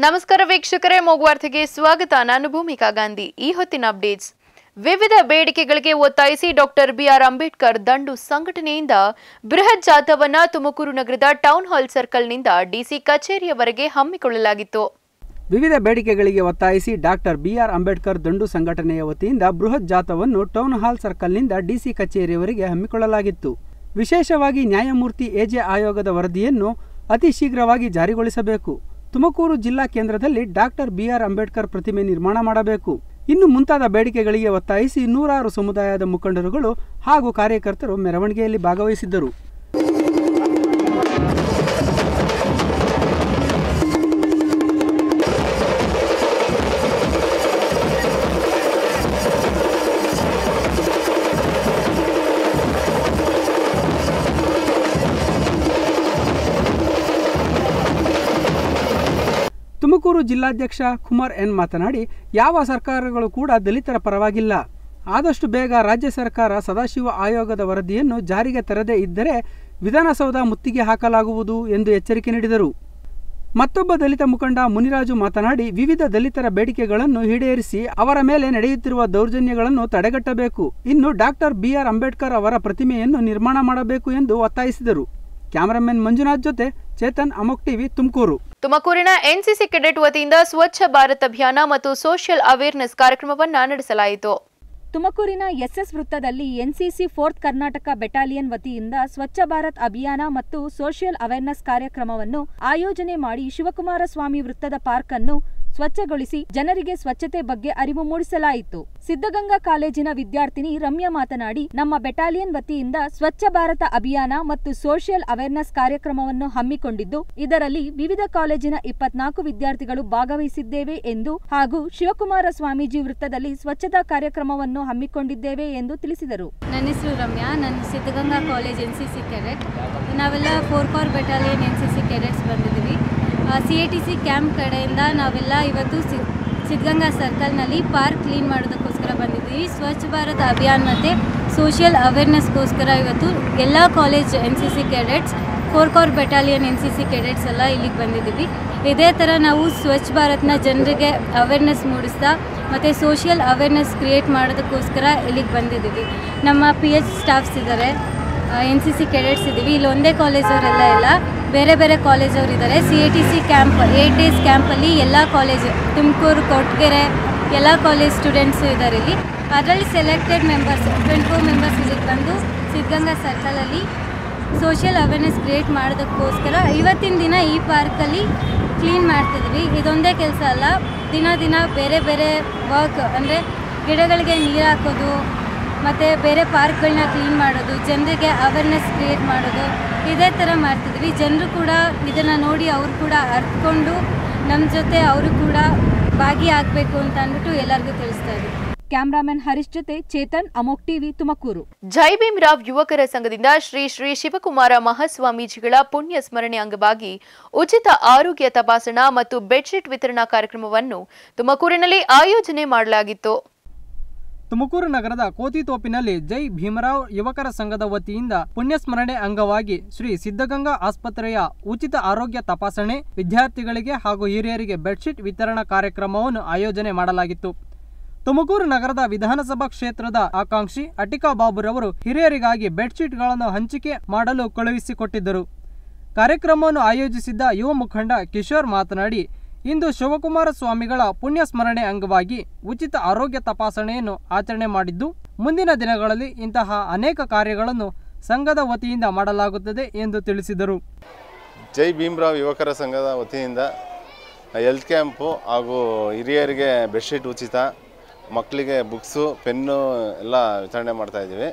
ನಮಸ್ಕಾರ ವೀಕ್ಷಕರೇ ಮೂಗುವಾರ್ತೆಗೆ ಸ್ವಾಗತ ನಾನು ಭೂಮಿಕಾ ಗಾಂಧಿ ಈ ಹೊತ್ತಿನ ಅಪ್ಡೇಟ್ಸ್ ವಿವಿಧ ಬೇಡಿಕೆಗಳಿಗೆ ಒತ್ತಾಯಿಸಿ ಡಾಕ್ಟರ್ ಬಿಆರ್ ಅಂಬೇಡ್ಕರ್ ದಂಡು ಸಂಘಟನೆಯಿಂದ ಬೃಹತ್ ಜಾಥವನ್ನ ತುಮಕೂರು ನಗರದ ಟೌನ್ ಹಾಲ್ ಸರ್ಕಲ್ನಿಂದ ಡಿಸಿ ಕಚೇರಿಯವರೆಗೆ ಹಮ್ಮಿಕೊಳ್ಳಲಾಗಿತ್ತು ವಿವಿಧ ಬೇಡಿಕೆಗಳಿಗೆ ಒತ್ತಾಯಿಸಿ ಡಾಕ್ಟರ್ ಬಿಆರ್ ಅಂಬೇಡ್ಕರ್ ದಂಡು ಸಂಘಟನೆಯ ವತಿಯಿಂದ ಬೃಹತ್ ಜಾಥವನ್ನು ಟೌನ್ ಹಾಲ್ ಸರ್ಕಲ್ನಿಂದ ಡಿಸಿ ಕಚೇರಿಯವರೆಗೆ ಹಮ್ಮಿಕೊಳ್ಳಲಾಗಿತ್ತು ವಿಶೇಷವಾಗಿ ನ್ಯಾಯಮೂರ್ತಿ ಎಜೆ ಆಯೋಗದ ವರದಿಯನ್ನು ಅತಿ ಶೀಘ್ರವಾಗಿ ಜಾರಿಗೊಳಿಸಬೇಕು ತುಮಕೂರು ಜಿಲ್ಲಾ ಕೇಂದ್ರದಲ್ಲಿ ಡಾಕ್ಟರ್ ಬಿಆರ್ ಅಂಬೇಡ್ಕರ್ ಪ್ರತಿಮೆ ನಿರ್ಮಾಣ ಮಾಡಬೇಕು ಇನ್ನು ಮುಂತಾದ ಬೇಡಿಕೆಗಳಿಗೆ ಒತ್ತಾಯಿಸಿ ನೂರಾರು ಸಮುದಾಯದ ಮುಖಂಡರುಗಳು ಹಾಗೂ ಕಾರ್ಯಕರ್ತರು ಮೆರವಣಿಗೆಯಲ್ಲಿ ಭಾಗವಹಿಸಿದ್ದರು ತುಮಕೂರು ಜಿಲ್ಲಾಧ್ಯಕ್ಷ ಕುಮಾರ್ ಎನ್ ಮಾತನಾಡಿ ಯಾವ ಸರ್ಕಾರಗಳು ಕೂಡ ದಲಿತರ ಪರವಾಗಿಲ್ಲ ಆದಷ್ಟು ಬೇಗ ರಾಜ್ಯ ಸರ್ಕಾರ ಸದಾಶಿವ ಆಯೋಗದ ವರದಿಯನ್ನು ಜಾರಿಗೆ ತರದೇ ಇದ್ದರೆ ವಿಧಾನಸೌಧ ಮುತ್ತಿಗೆ ಹಾಕಲಾಗುವುದು ಎಂದು ಎಚ್ಚರಿಕೆ ನೀಡಿದರು ಮತ್ತೊಬ್ಬ ದಲಿತ ಮುಖಂಡ ಮುನಿರಾಜು ಮಾತನಾಡಿ ವಿವಿಧ ದಲಿತರ ಬೇಡಿಕೆಗಳನ್ನು ಈಡೇರಿಸಿ ಅವರ ಮೇಲೆ ನಡೆಯುತ್ತಿರುವ ದೌರ್ಜನ್ಯಗಳನ್ನು ತಡೆಗಟ್ಟಬೇಕು ಇನ್ನು ಡಾಕ್ಟರ್ ಬಿಆರ್ ಅಂಬೇಡ್ಕರ್ ಅವರ ಪ್ರತಿಮೆಯನ್ನು ನಿರ್ಮಾಣ ಮಾಡಬೇಕು ಎಂದು ಒತ್ತಾಯಿಸಿದರು ಕ್ಯಾಮರಾಮನ್ ಮಂಜುನಾಥ್ ಜೊತೆ ಚೇತನ್ ಅಮೋಕ್ ಟಿವಿ ತುಮಕೂರು ತುಮಕೂರಿನ ಎನ್ಸಿಸಿ ಕೆಡೆಟ್ ವತಿಯಿಂದ ಸ್ವಚ್ಛ ಭಾರತ್ ಅಭಿಯಾನ ಮತ್ತು ಸೋಷಿಯಲ್ ಅವೇರ್ನೆಸ್ ಕಾರ್ಯಕ್ರಮವನ್ನ ನಡೆಸಲಾಯಿತು ತುಮಕೂರಿನ ಎಸ್ಎಸ್ ವೃತ್ತದಲ್ಲಿ ಎನ್ಸಿಸಿ ಫೋರ್ತ್ ಕರ್ನಾಟಕ ಬೆಟಾಲಿಯನ್ ವತಿಯಿಂದ ಸ್ವಚ್ಛ ಭಾರತ್ ಅಭಿಯಾನ ಮತ್ತು ಸೋಷಿಯಲ್ ಅವೇರ್ನೆಸ್ ಕಾರ್ಯಕ್ರಮವನ್ನು ಆಯೋಜನೆ ಮಾಡಿ ಶಿವಕುಮಾರ ಸ್ವಾಮಿ ವೃತ್ತದ ಪಾರ್ಕ್ ಅನ್ನು ಸ್ವಚ್ಛಗೊಳಿಸಿ ಜನರಿಗೆ ಸ್ವಚ್ಛತೆ ಬಗ್ಗೆ ಅರಿವು ಮೂಡಿಸಲಾಯಿತು ಸಿದ್ಧಗಂಗಾ ಕಾಲೇಜಿನ ವಿದ್ಯಾರ್ಥಿನಿ ರಮ್ಯಾ ಮಾತನಾಡಿ ನಮ್ಮ ಬೆಟಾಲಿಯನ್ ವತಿಯಿಂದ ಸ್ವಚ್ಛ ಭಾರತ ಅಭಿಯಾನ ಮತ್ತು ಸೋಷಿಯಲ್ ಅವೇರ್ನೆಸ್ ಕಾರ್ಯಕ್ರಮವನ್ನು ಹಮ್ಮಿಕೊಂಡಿದ್ದು ಇದರಲ್ಲಿ ವಿವಿಧ ಕಾಲೇಜಿನ ಇಪ್ಪತ್ನಾಲ್ಕು ವಿದ್ಯಾರ್ಥಿಗಳು ಭಾಗವಹಿಸಿದ್ದೇವೆ ಎಂದು ಹಾಗೂ ಶಿವಕುಮಾರ ಸ್ವಾಮೀಜಿ ವೃತ್ತದಲ್ಲಿ ಸ್ವಚ್ಛತಾ ಕಾರ್ಯಕ್ರಮವನ್ನು ಹಮ್ಮಿಕೊಂಡಿದ್ದೇವೆ ಎಂದು ತಿಳಿಸಿದರು ನನ್ನ ಹೆಸರು ರಮ್ಯಾ ನಾನು Siddaganga college N C C cadet ನಾವೆಲ್ಲ four Kar battalion N C C cadets ಬಂದಿದ್ದೀವಿ C A T C camp ಕಡೆಯಿಂದ ನಾವೆಲ್ಲ ಇವತ್ತು ಸಿ ಸಿದ್ಧಗಂಗಾ ಸರ್ಕಲ್ನಲ್ಲಿ ಪಾರ್ಕ್ ಕ್ಲೀನ್ ಮಾಡೋದಕ್ಕೋಸ್ಕರ ಬಂದಿದ್ದೀವಿ ಸ್ವಚ್ಛ ಭಾರತ್ ಅಭಿಯಾನ್ ಮತ್ತು ಸೋಷಿಯಲ್ ಅವೇರ್ನೆಸ್ಗೋಸ್ಕರ ಇವತ್ತು ಎಲ್ಲ college N C C cadets four Kar battalion N C C cadets ಎಲ್ಲ ಇಲ್ಲಿಗೆ ಬಂದಿದ್ದೀವಿ ಇದೇ ಥರ ನಾವು ಸ್ವಚ್ಛ ಭಾರತ್ನ ಜನರಿಗೆ ಅವೇರ್ನೆಸ್ ಮೂಡಿಸ್ತಾ ಮತ್ತು ಸೋಷಿಯಲ್ ಅವೇರ್ನೆಸ್ ಕ್ರಿಯೇಟ್ ಮಾಡೋದಕ್ಕೋಸ್ಕರ ಇಲ್ಲಿಗೆ ಬಂದಿದ್ದೀವಿ ನಮ್ಮ ಪಿ ಎಚ್ ಸ್ಟಾಫ್ಸ್ ಇದ್ದಾರೆ ಎನ್ ಸಿ ಸಿ ಕೆಡೆಟ್ಸ್ ಇದ್ದೀವಿ ಇಲ್ಲಿ ಒಂದೇ ಕಾಲೇಜವರೆಲ್ಲ ಇಲ್ಲ ಬೇರೆ ಬೇರೆ ಕಾಲೇಜವ್ರು ಇದ್ದಾರೆ C A T C camp eight days ಕ್ಯಾಂಪಲ್ಲಿ ಎಲ್ಲ ಕಾಲೇಜ್ ತುಮಕೂರು ಕೊಟ್ಗೆರೆ ಎಲ್ಲ ಕಾಲೇಜ್ ಸ್ಟೂಡೆಂಟ್ಸು ಇದ್ದಾರೆ ಇಲ್ಲಿ ಅದರಲ್ಲಿ selected members twenty four members ಇಲ್ಲಿಗೆ ಬಂದು ಸಿದ್ಧಗಂಗಾ ಸರ್ಕಲಲ್ಲಿ ಸೋಷಿಯಲ್ ಅವೇರ್ನೆಸ್ ಕ್ರಿಯೇಟ್ ಮಾಡೋದಕ್ಕೋಸ್ಕರ ಇವತ್ತಿನ ದಿನ ಈ ಪಾರ್ಕಲ್ಲಿ ಕ್ಲೀನ್ ಮಾಡ್ತಿದ್ವಿ ಇದೊಂದೇ ಕೆಲಸ ಅಲ್ಲ ದಿನ ದಿನ ಬೇರೆ ಬೇರೆ ವರ್ಕ್ ಅಂದರೆ ಗಿಡಗಳಿಗೆ ನೀರು ಹಾಕೋದು ಮತ್ತು ಬೇರೆ ಪಾರ್ಕ್ಗಳನ್ನ ಕ್ಲೀನ್ ಮಾಡೋದು ಜನರಿಗೆ ಅವೇರ್ನೆಸ್ ಕ್ರಿಯೇಟ್ ಮಾಡೋದು ಇದೇ ಥರ ಮಾಡ್ತಿದ್ವಿ ಜನರು ಕೂಡ ಇದನ್ನು ನೋಡಿ ಅವರು ಕೂಡ ಅರ್ಥಕೊಂಡು ನಮ್ಮ ಜೊತೆ ಅವರು ಕೂಡ ಭಾಗಿಯಾಗಬೇಕು ಅಂತ ಅಂದ್ಬಿಟ್ಟು ಎಲ್ಲರಿಗೂ ತಿಳಿಸ್ತಾ ಇದ್ದೀವಿ ಕ್ಯಾಮ್ರಾಮನ್ ಹರೀಶ್ ಜೊತೆ ಚೇತನ್ ಅಮೋಕ್ ಟಿವಿ ತುಮಕೂರು ಜೈ ಭೀಮ್ರಾವ್ ಯುವಕರ ಸಂಘದಿಂದ ಶ್ರೀ ಶ್ರೀ ಶಿವಕುಮಾರ ಮಹಾಸ್ವಾಮೀಜಿಗಳ ಪುಣ್ಯ ಸ್ಮರಣೆ ಅಂಗವಾಗಿ ಉಚಿತ ಆರೋಗ್ಯ ತಪಾಸಣಾ ಮತ್ತು ಬೆಡ್ಶೀಟ್ ವಿತರಣಾ ಕಾರ್ಯಕ್ರಮವನ್ನು ತುಮಕೂರಿನಲ್ಲಿ ಆಯೋಜನೆ ಮಾಡಲಾಗಿತ್ತು ತುಮಕೂರು ನಗರದ ಕೋತಿತೋಪಿನಲ್ಲಿ ಜೈ ಭೀಮರಾವ್ ಯುವಕರ ಸಂಘದ ವತಿಯಿಂದ ಪುಣ್ಯಸ್ಮರಣೆ ಅಂಗವಾಗಿ ಶ್ರೀ ಸಿದ್ಧಗಂಗಾ ಆಸ್ಪತ್ರೆಯ ಉಚಿತ ಆರೋಗ್ಯ ತಪಾಸಣೆ ವಿದ್ಯಾರ್ಥಿಗಳಿಗೆ ಹಾಗೂ ಹಿರಿಯರಿಗೆ ಬೆಡ್ಶೀಟ್ ವಿತರಣಾ ಕಾರ್ಯಕ್ರಮವನ್ನು ಆಯೋಜನೆ ಮಾಡಲಾಗಿತ್ತು ತುಮಕೂರು ನಗರದ ವಿಧಾನಸಭಾ ಕ್ಷೇತ್ರದ ಆಕಾಂಕ್ಷಿ ಅಟಿಕಾ ಬಾಬುರವರು ಹಿರಿಯರಿಗಾಗಿ ಬೆಡ್ಶೀಟ್ಗಳನ್ನು ಹಂಚಿಕೆ ಮಾಡಲು ಕಳುಹಿಸಿಕೊಟ್ಟಿದ್ದರು ಕಾರ್ಯಕ್ರಮವನ್ನು ಆಯೋಜಿಸಿದ್ದ ಯುವ ಮುಖಂಡ ಕಿಶೋರ್ ಮಾತನಾಡಿ ಇಂದು ಶಿವಕುಮಾರ ಸ್ವಾಮಿಗಳ ಪುಣ್ಯ ಸ್ಮರಣೆ ಅಂಗವಾಗಿ ಉಚಿತ ಆರೋಗ್ಯ ತಪಾಸಣೆಯನ್ನು ಆಚರಣೆ ಮಾಡಿದ್ದು ಮುಂದಿನ ದಿನಗಳಲ್ಲಿ ಇಂತಹ ಅನೇಕ ಕಾರ್ಯಗಳನ್ನು ಸಂಘದ ವತಿಯಿಂದ ಮಾಡಲಾಗುತ್ತದೆ ಎಂದು ತಿಳಿಸಿದರು ಜೈ ಭೀಮ್ರಾವ್ ಯುವಕರ ಸಂಘದ ವತಿಯಿಂದ ಹೆಲ್ತ್ ಕ್ಯಾಂಪು ಹಾಗೂ ಹಿರಿಯರಿಗೆ ಬೆಡ್ಶೀಟ್ ಉಚಿತ ಮಕ್ಕಳಿಗೆ ಬುಕ್ಸು ಪೆನ್ನು ಎಲ್ಲ ವಿತರಣೆ ಮಾಡ್ತಾಯಿದ್ದೀವಿ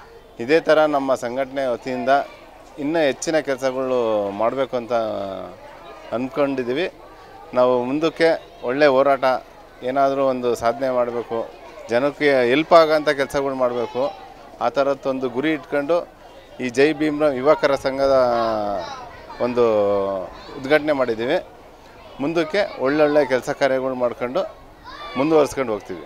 ಇದೇ ಥರ ನಮ್ಮ ಸಂಘಟನೆ ವತಿಯಿಂದ ಇನ್ನೂ ಹೆಚ್ಚಿನ ಕೆಲಸಗಳು ಮಾಡಬೇಕು ಅಂತ ಅಂದ್ಕೊಂಡಿದ್ದೀವಿ ನಾವು ಮುಂದಕ್ಕೆ ಒಳ್ಳೆ ಹೋರಾಟ ಏನಾದರೂ ಒಂದು ಸಾಧನೆ ಮಾಡಬೇಕು ಜನಕ್ಕೆ ಹೆಲ್ಪ್ ಆಗೋಂಥ ಕೆಲಸಗಳು ಮಾಡಬೇಕು ಆ ಥರದ್ದೊಂದು ಗುರಿ ಇಟ್ಕೊಂಡು ಈ ಜೈ ಭೀಮ್ರಾವ್ ಯುವಕರ ಸಂಘದ ಒಂದು ಉದ್ಘಾಟನೆ ಮಾಡಿದ್ದೀವಿ ಮುಂದಕ್ಕೆ ಒಳ್ಳೊಳ್ಳೆ ಕೆಲಸ ಕಾರ್ಯಗಳು ಮಾಡ್ಕೊಂಡು ಮುಂದುವರ್ಸ್ಕೊಂಡು ಹೋಗ್ತೀವಿ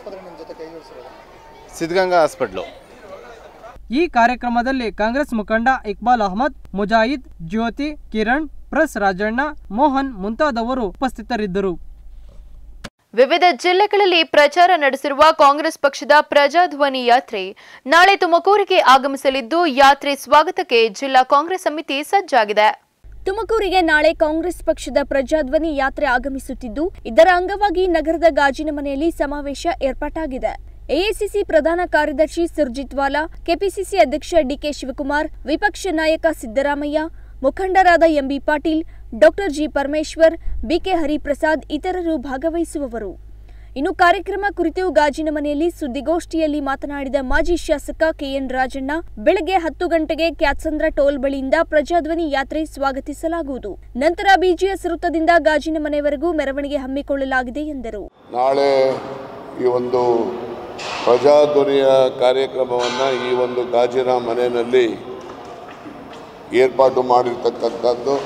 ಸಿದ್ಧಗಂಗಾ ಹಾಸ್ಪಿಟ್ಲು ಈ ಕಾರ್ಯಕ್ರಮದಲ್ಲಿ ಕಾಂಗ್ರೆಸ್ ಮುಖಂಡ ಇಕ್ಬಾಲ್ ಅಹಮದ್ ಮುಜಾಹಿದ್ ಜ್ಯೋತಿ ಕಿರಣ್ ಪ್ರೆಸ್ ರಾಜಣ್ಣ ಮೋಹನ್ ಮುಂತಾದವರು ಉಪಸ್ಥಿತರಿದ್ದರು ವಿವಿಧ ಜಿಲ್ಲೆಗಳಲ್ಲಿ ಪ್ರಚಾರ ನಡೆಸಿರುವ ಕಾಂಗ್ರೆಸ್ ಪಕ್ಷದ ಪ್ರಜಾಧ್ವನಿ ಯಾತ್ರೆ ನಾಳೆ ತುಮಕೂರಿಗೆ ಆಗಮಿಸಲಿದ್ದು ಯಾತ್ರೆ ಸ್ವಾಗತಕ್ಕೆ ಜಿಲ್ಲಾ ಕಾಂಗ್ರೆಸ್ ಸಮಿತಿ ಸಜ್ಜಾಗಿದೆ ತುಮಕೂರಿಗೆ ನಾಳೆ ಕಾಂಗ್ರೆಸ್ ಪಕ್ಷದ ಪ್ರಜಾಧ್ವನಿ ಯಾತ್ರೆ ಆಗಮಿಸುತ್ತಿದ್ದು ಇದರ ಅಂಗವಾಗಿ ನಗರದ ಗಾಜಿನ ಮನೆಯಲ್ಲಿ ಸಮಾವೇಶ ಏರ್ಪಾಟಾಗಿದೆ ಎಐಸಿಸಿ ಪ್ರಧಾನ ಕಾರ್ಯದರ್ಶಿ ಸುರ್ಜಿತ್ ವಾಲಾ ಕೆಪಿಸಿಸಿ ಅಧ್ಯಕ್ಷ ಡಿಕೆ ಶಿವಕುಮಾರ್ ವಿಪಕ್ಷ ನಾಯಕ ಸಿದ್ದರಾಮಯ್ಯ ಮುಖಂಡರಾದ MB Patil doctor G Parameshwar BK Hariprasad ಇತರರು ಭಾಗವಹಿಸುವವರು ಇನ್ನು ಕಾರ್ಯಕ್ರಮ ಕುರಿತು ಗಾಜಿನ ಮನೆಯಲ್ಲಿ ಸುದ್ದಿಗೋಷ್ಠಿಯಲ್ಲಿ ಮಾತನಾಡಿದ ಮಾಜಿ ಶಾಸಕ ಕೆಎನ್ ರಾಜಣ್ಣ ಬೆಳಗ್ಗೆ ಹತ್ತು ಗಂಟೆಗೆ ಕ್ಯಾತ್ಸಂದ್ರ ಟೋಲ್ ಬಳಿಯಿಂದ ಪ್ರಜಾಧ್ವನಿ ಯಾತ್ರೆ ಸ್ವಾಗತಿಸಲಾಗುವುದು ನಂತರ ಬಿಜಿಎಸ್ ವೃತ್ತದಿಂದ ಗಾಜಿನ ಮನೆವರೆಗೂ ಮೆರವಣಿಗೆ ಹಮ್ಮಿಕೊಳ್ಳಲಾಗಿದೆ ಎಂದರು ನಾಳೆ ಈ ಒಂದು ಪ್ರಜಾಧ್ವನಿಯ ಕಾರ್ಯಕ್ರಮವನ್ನು ಈ ಒಂದು ಗಾಜಿನ ಮನೆಯಲ್ಲಿ ಏರ್ಪಾಟು ಮಾಡಿರ್ತಕ್ಕಂಥದ್ದು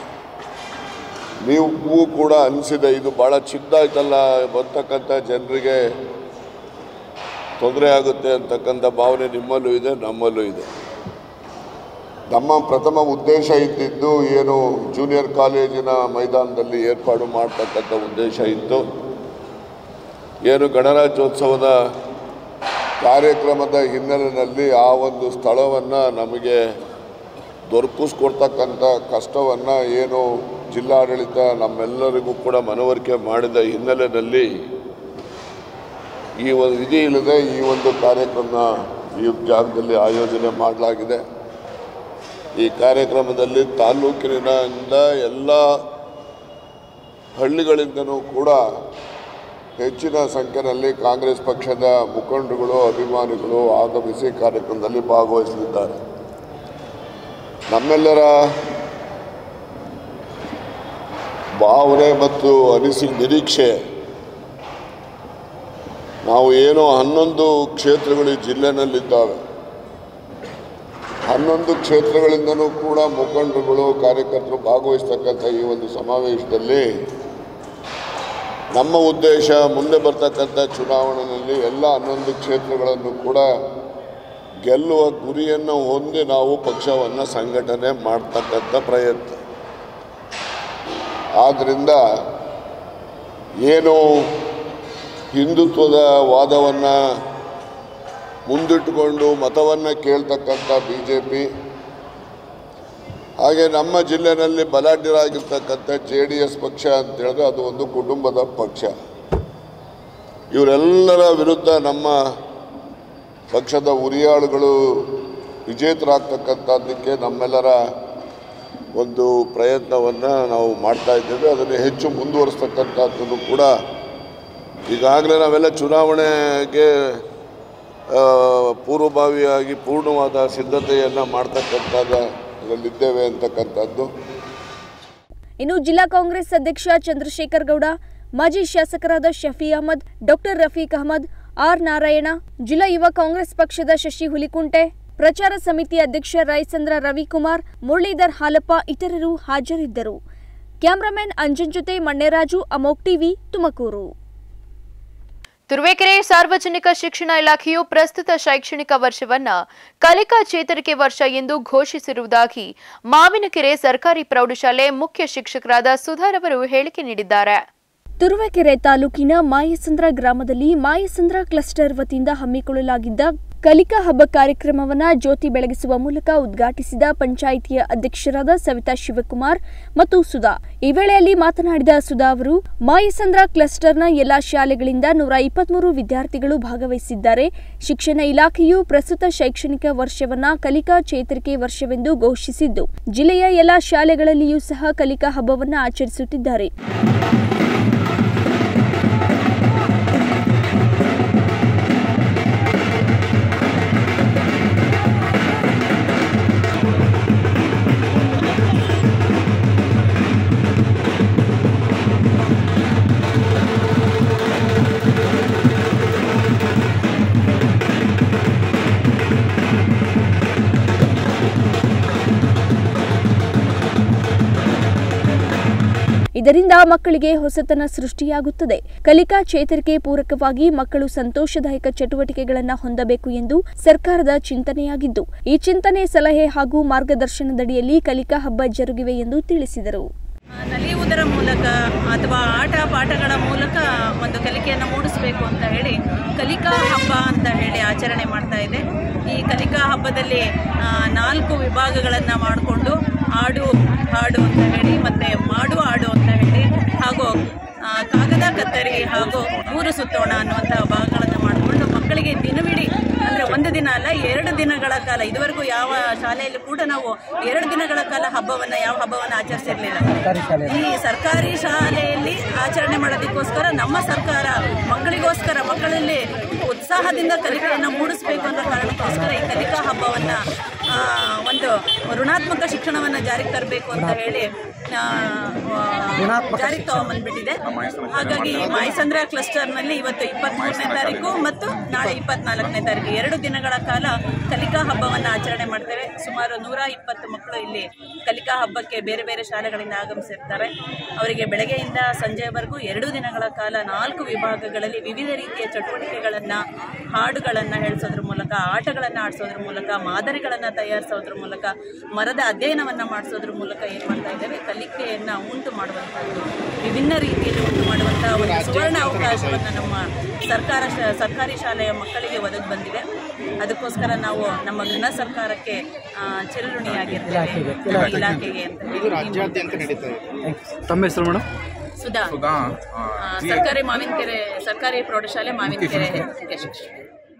ನೀವು ಕೂಡ ಅನಿಸಿದೆ ಇದು ಭಾಳ ಚಿಕ್ಕದಾಯ್ತಲ್ಲ ಬರ್ತಕ್ಕಂಥ ಜನರಿಗೆ ತೊಂದರೆ ಆಗುತ್ತೆ ಅಂತಕ್ಕಂಥ ಭಾವನೆ ನಿಮ್ಮಲ್ಲೂ ಇದೆ ನಮ್ಮಲ್ಲೂ ಇದೆ ನಮ್ಮ ಪ್ರಥಮ ಉದ್ದೇಶ ಇದ್ದಿದ್ದು ಏನು ಜೂನಿಯರ್ ಕಾಲೇಜಿನ ಮೈದಾನದಲ್ಲಿ ಏರ್ಪಾಡು ಮಾಡ್ತಕ್ಕಂಥ ಉದ್ದೇಶ ಇತ್ತು ಏನು ಗಣರಾಜ್ಯೋತ್ಸವದ ಕಾರ್ಯಕ್ರಮದ ಹಿನ್ನೆಲೆಯಲ್ಲಿ ಆ ಒಂದು ಸ್ಥಳವನ್ನು ನಮಗೆ ದೊರಕಿಸ್ಕೊಡ್ತಕ್ಕಂಥ ಕಷ್ಟವನ್ನು ಏನು ಜಿಲ್ಲಾಡಳಿತ ನಮ್ಮೆಲ್ಲರಿಗೂ ಕೂಡ ಮನವರಿಕೆ ಮಾಡಿದ ಹಿನ್ನೆಲೆಯಲ್ಲಿ ಈ ಒಂದು ವಿಧಿ ಇಲ್ಲದೆ ಈ ಒಂದು ಕಾರ್ಯಕ್ರಮ ಈ ಜಾಗದಲ್ಲಿ ಆಯೋಜನೆ ಮಾಡಲಾಗಿದೆ ಈ ಕಾರ್ಯಕ್ರಮದಲ್ಲಿ ತಾಲೂಕಿನಿಂದ ಎಲ್ಲ ಹಳ್ಳಿಗಳಿಂದನೂ ಕೂಡ ಹೆಚ್ಚಿನ ಸಂಖ್ಯೆಯಲ್ಲಿ ಕಾಂಗ್ರೆಸ್ ಪಕ್ಷದ ಮುಖಂಡರುಗಳು ಅಭಿಮಾನಿಗಳು ಆಗಮಿಸಿ ಕಾರ್ಯಕ್ರಮದಲ್ಲಿ ಭಾಗವಹಿಸಲಿದ್ದಾರೆ ನಮ್ಮೆಲ್ಲರ ಭಾವನೆ ಮತ್ತು ಅನಿಸಿ ನಿರೀಕ್ಷೆ ನಾವು ಏನೋ ಹನ್ನೊಂದು ಕ್ಷೇತ್ರಗಳು ಈ ಜಿಲ್ಲೆನಲ್ಲಿದ್ದಾವೆ ಹನ್ನೊಂದು ಕ್ಷೇತ್ರಗಳಿಂದನೂ ಕೂಡ ಮುಖಂಡರುಗಳು ಕಾರ್ಯಕರ್ತರು ಭಾಗವಹಿಸ್ತಕ್ಕಂಥ ಈ ಒಂದು ಸಮಾವೇಶದಲ್ಲಿ ನಮ್ಮ ಉದ್ದೇಶ ಮುಂದೆ ಬರ್ತಕ್ಕಂಥ ಚುನಾವಣೆಯಲ್ಲಿ ಎಲ್ಲ ಹನ್ನೊಂದು ಕ್ಷೇತ್ರಗಳನ್ನು ಕೂಡ ಗೆಲ್ಲುವ ಗುರಿಯನ್ನು ಹೊಂದಿ ನಾವು ಪಕ್ಷವನ್ನು ಸಂಘಟನೆ ಮಾಡ್ತಕ್ಕಂಥ ಪ್ರಯತ್ನ ಆದ್ದರಿಂದ ಏನು ಹಿಂದುತ್ವದ ವಾದವನ್ನು ಮುಂದಿಟ್ಟುಕೊಂಡು ಮತವನ್ನು ಕೇಳ್ತಕ್ಕಂಥ ಬಿ ಜೆ ಪಿ ಹಾಗೆ ನಮ್ಮ ಜಿಲ್ಲೆಯಲ್ಲಿ ಬಲಾಢ್ಯರಾಗಿರ್ತಕ್ಕಂಥ ಜೆ ಡಿ ಎಸ್ ಪಕ್ಷ ಅಂತ ಹೇಳಿದ್ರೆ ಅದು ಒಂದು ಕುಟುಂಬದ ಪಕ್ಷ ಇವರೆಲ್ಲರ ವಿರುದ್ಧ ನಮ್ಮ ಪಕ್ಷದ ಉರಿಯಾಳುಗಳು ವಿಜೇತರಾಗ್ತಕ್ಕಂಥದ್ದಕ್ಕೆ ನಮ್ಮೆಲ್ಲರ ಒಂದು ಪ್ರಯತ್ನವನ್ನು ನಾವು ಮಾಡ್ತಾ ಇದ್ದೇವೆ ಅದನ್ನು ಹೆಚ್ಚು ಮುಂದುವರಿಸ್ತಕ್ಕಂಥದ್ದನ್ನು ಕೂಡ ಈಗಾಗಲೇ ನಾವೆಲ್ಲ ಚುನಾವಣೆಗೆ ಆ, ಪೂರ್ವಭಾವಿಯಾಗಿ ಪೂರ್ಣವಾದ ಸಿದ್ಧತೆಯನ್ನು ಮಾಡ್ತಕ್ಕಂಥದ್ದರಲ್ಲಿದ್ದೇವೆ ಅಂತಕ್ಕಂಥದ್ದು ಇನ್ನು ಜಿಲ್ಲಾ ಕಾಂಗ್ರೆಸ್ ಅಧ್ಯಕ್ಷ ಚಂದ್ರಶೇಖರ್ ಗೌಡ ಮಾಜಿ ಶಾಸಕರಾದ ಶಫಿ ಅಹಮದ್ ಡಾಕ್ಟರ್ ರಫೀಕ್ ಅಹಮದ್ ಆರ್ ನಾರಾಯಣ ಜಿಲ್ಲಾ ಯುವ ಕಾಂಗ್ರೆಸ್ ಪಕ್ಷದ ಶಶಿ ಹುಲಿಕುಂಟೆ ಪ್ರಚಾರ ಸಮಿತಿ ಅಧ್ಯಕ್ಷ ರಾಯಚಂದ್ರ ರವಿಕುಮಾರ್ ಮುರಳೀಧರ್ ಹಾಲಪ್ಪ ಇತರರು ಹಾಜರಿದ್ದರು ಕ್ಯಾಮರಾಮನ್ ಅಂಜನ್ ಜೊತೆ ಮಣ್ಣೆರಾಜು ಅಮೋಕ್ ಟಿವಿ ತುಮಕೂರು ತುರುವೇಕೆರೆ ಸಾರ್ವಜನಿಕ ಶಿಕ್ಷಣ ಇಲಾಖೆಯು ಪ್ರಸ್ತುತ ಶೈಕ್ಷಣಿಕ ವರ್ಷವನ್ನ ಕಲಿಕಾ ಚೇತರಿಕೆ ವರ್ಷ ಎಂದು ಘೋಷಿಸಿರುವುದಾಗಿ ಮಾವಿನಕೆರೆ ಸರ್ಕಾರಿ ಪ್ರೌಢಶಾಲೆ ಮುಖ್ಯ ಶಿಕ್ಷಕರಾದ ಸುಧಾರವರು ಹೇಳಿಕೆ ನೀಡಿದ್ದಾರೆ ತುರುವೇಕೆರೆ ತಾಲೂಕಿನ ಮಾಯಸಂದ್ರ ಗ್ರಾಮದಲ್ಲಿ ಮಾಯಸಂದ್ರ ಕ್ಲಸ್ಟರ್ ವತಿಯಿಂದ ಹಮ್ಮಿಕೊಳ್ಳಲಾಗಿದ್ದ ಕಲಿಕಾ ಹಬ್ಬ ಕಾರ್ಯಕ್ರಮವನ್ನ ಜ್ಯೋತಿ ಬೆಳಗಿಸುವ ಮೂಲಕ ಉದ್ಘಾಟಿಸಿದ ಪಂಚಾಯಿತಿಯ ಅಧ್ಯಕ್ಷರಾದ ಸವಿತಾ ಶಿವಕುಮಾರ್ ಮತ್ತು ಸುಧಾ ಈ ವೇಳೆಯಲ್ಲಿ ಮಾತನಾಡಿದ ಸುಧಾ ಅವರು ಮಾಯಸಂದ್ರ ಕ್ಲಸ್ಟರ್ನ ಎಲ್ಲಾ ಶಾಲೆಗಳಿಂದ ನೂರ ಇಪ್ಪತ್ಮೂರು ವಿದ್ಯಾರ್ಥಿಗಳು ಭಾಗವಹಿಸಿದ್ದಾರೆ ಶಿಕ್ಷಣ ಇಲಾಖೆಯು ಪ್ರಸ್ತುತ ಶೈಕ್ಷಣಿಕ ವರ್ಷವನ್ನ ಕಲಿಕಾ ಚೇತರಿಕೆ ವರ್ಷವೆಂದು ಘೋಷಿಸಿದ್ದು ಜಿಲ್ಲೆಯ ಎಲ್ಲಾ ಶಾಲೆಗಳಲ್ಲಿಯೂ ಸಹ ಕಲಿಕಾ ಹಬ್ಬವನ್ನ ಆಚರಿಸುತ್ತಿದ್ದಾರೆ ಇದರಿಂದ ಮಕ್ಕಳಿಗೆ ಹೊಸತನ ಸೃಷ್ಟಿಯಾಗುತ್ತದೆ ಕಲಿಕಾ ಚೇತರಿಕೆ ಪೂರಕವಾಗಿ ಮಕ್ಕಳು ಸಂತೋಷದಾಯಕ ಚಟುವಟಿಕೆಗಳನ್ನು ಹೊಂದಬೇಕು ಎಂದು ಸರ್ಕಾರದ ಚಿಂತನೆಯಾಗಿದ್ದು ಈ ಚಿಂತನೆ ಸಲಹೆ ಹಾಗೂ ಮಾರ್ಗದರ್ಶನದಡಿಯಲ್ಲಿ ಕಲಿಕಾ ಹಬ್ಬ ಜರುಗಿವೆ ಎಂದು ತಿಳಿಸಿದರು ನಲಿಯುವುದರ ಮೂಲಕ ಅಥವಾ ಆಟ ಪಾಠಗಳ ಮೂಲಕ ಒಂದು ಕಲಿಕೆಯನ್ನು ಮೂಡಿಸಬೇಕು ಅಂತ ಹೇಳಿ ಕಲಿಕಾ ಹಬ್ಬ ಅಂತ ಹೇಳಿ ಆಚರಣೆ ಮಾಡ್ತಾ ಇದೆ ಈ ಕಲಿಕಾ ಹಬ್ಬದಲ್ಲಿ ಆ, ನಾಲ್ಕು ವಿಭಾಗಗಳನ್ನು ಮಾಡಿಕೊಂಡು ಆಡು ಹಾಡು ಅಂತ ಹೇಳಿ ಮತ್ತು ಮಾಡು ಆಡು ಅಂತ ಹೇಳಿ ಹಾಗೂ ಆ, ಕಾಗದ ಕತ್ತರಿ ಹಾಗೂ ಮೂರು ಸುತ್ತೋಣ ಅನ್ನುವಂಥ ಭಾಗಗಳನ್ನು ಮಾಡಿಕೊಂಡು ಮಕ್ಕಳಿಗೆ ದಿನವಿಡೀ ಅಂದರೆ ಒಂದು ದಿನ ಅಲ್ಲ ಎರಡು ದಿನಗಳ ಕಾಲ ಇದುವರೆಗೂ ಯಾವ ಶಾಲೆಯಲ್ಲಿ ಕೂಡ ನಾವು ಎರಡು ದಿನಗಳ ಕಾಲ ಹಬ್ಬವನ್ನು ಯಾವ ಹಬ್ಬವನ್ನು ಆಚರಿಸಿರಲಿಲ್ಲ ಈ ಸರ್ಕಾರಿ ಶಾಲೆಯಲ್ಲಿ ಆಚರಣೆ ಮಾಡೋದಕ್ಕೋಸ್ಕರ ನಮ್ಮ ಸರ್ಕಾರ ಮಕ್ಕಳಿಗೋಸ್ಕರ ಮಕ್ಕಳಲ್ಲಿ ಉತ್ಸಾಹದಿಂದ ಕಲಿಕೆಯನ್ನು ಮೂಡಿಸಬೇಕು ಅನ್ನೋ ಕಾರಣಕ್ಕೋಸ್ಕರ ಈ ಕಲಿಕಾ ಹಬ್ಬವನ್ನು ಒಂದು ಋಣಾತ್ಮಕ ಶಿಕ್ಷಣವನ್ನು ಜಾರಿಗೆ ತರಬೇಕು ಅಂತ ಹೇಳಿ ಆ, ಆ, ಜಾರಿಗೆ ತಗೊಂಬಂದ್ಬಿಟ್ಟಿದೆ ಹಾಗಾಗಿ ಮಾಯಸಂದ್ರ ಕ್ಲಸ್ಟರ್ನಲ್ಲಿ ಇವತ್ತು ಇಪ್ಪತ್ತ್ಮೂರನೇ ತಾರೀಕು ಮತ್ತು ನಾಳೆ ಇಪ್ಪತ್ನಾಲ್ಕನೇ ತಾರೀಕು ಎರಡು ದಿನಗಳ ಕಾಲ ಕಲಿಕಾ ಹಬ್ಬವನ್ನು ಆಚರಣೆ ಮಾಡ್ತೇವೆ ಸುಮಾರು ನೂರ ಇಪ್ಪತ್ತು ಮಕ್ಕಳು ಇಲ್ಲಿ ಕಲಿಕಾ ಹಬ್ಬಕ್ಕೆ ಬೇರೆ ಬೇರೆ ಶಾಲೆಗಳಿಂದ ಆಗಮಿಸಿರ್ತಾರೆ ಅವರಿಗೆ ಬೆಳಗ್ಗೆಯಿಂದ ಸಂಜೆವರೆಗೂ ಎರಡು ದಿನಗಳ ಕಾಲ ನಾಲ್ಕು ವಿಭಾಗಗಳಲ್ಲಿ ವಿವಿಧ ರೀತಿಯ ಚಟುವಟಿಕೆಗಳನ್ನು ಹಾಡುಗಳನ್ನು ಹೇಳಿಸೋದ್ರ ಮೂಲಕ ಆಟಗಳನ್ನು ಆಡಿಸೋದ್ರ ಮೂಲಕ ಮಾದರಿಗಳನ್ನು ತಯಾರಿಸೋದ್ರ ಮೂಲಕ ಮರದ ಅಧ್ಯಯನವನ್ನು ಮಾಡಿಸೋದ್ರ ಮೂಲಕ ಏನು ಮಾಡ್ತಾ ಇದ್ದೇವೆ ಕಲಿಕೆಯನ್ನು ಉಂಟು ಮಾಡುವಂಥದ್ದು ವಿಭಿನ್ನ ರೀತಿಯಲ್ಲಿ ಉಂಟು ಮಾಡುವಂಥ ಒಂದು ಸುವರ್ಣ ಅವಕಾಶವನ್ನು ನಮ್ಮ ಸರ್ಕಾರ ಶ- ಸರ್ಕಾರಿ ಶಾಲೆಯ ಮಕ್ಕಳಿಗೆ ಒದಗಿ ಬಂದಿದೆ ಅದಕ್ಕೋಸ್ಕರ ನಾವು ನಮ್ಮ ಗೃಹ ಸರ್ಕಾರಕ್ಕೆ ಆ, ಚಿರಋಣಿಯಾಗಿರ್ತೇವೆ ನಮ್ಮ ಇಲಾಖೆಗೆ ಅಂತ ಹೇಳಿ ತಮ್ಮ ಹೆಸರು ಮೇಡಮ್ ಸುಧಾ ಆ, ಸರ್ಕಾರಿ ಮಾವಿನಕೆರೆ ಸರ್ಕಾರಿ ಪ್ರೌಢಶಾಲೆ ಮಾವಿನಕೆರೆ ಮುಖ್ಯ ಶಿಕ್ಷಕಿ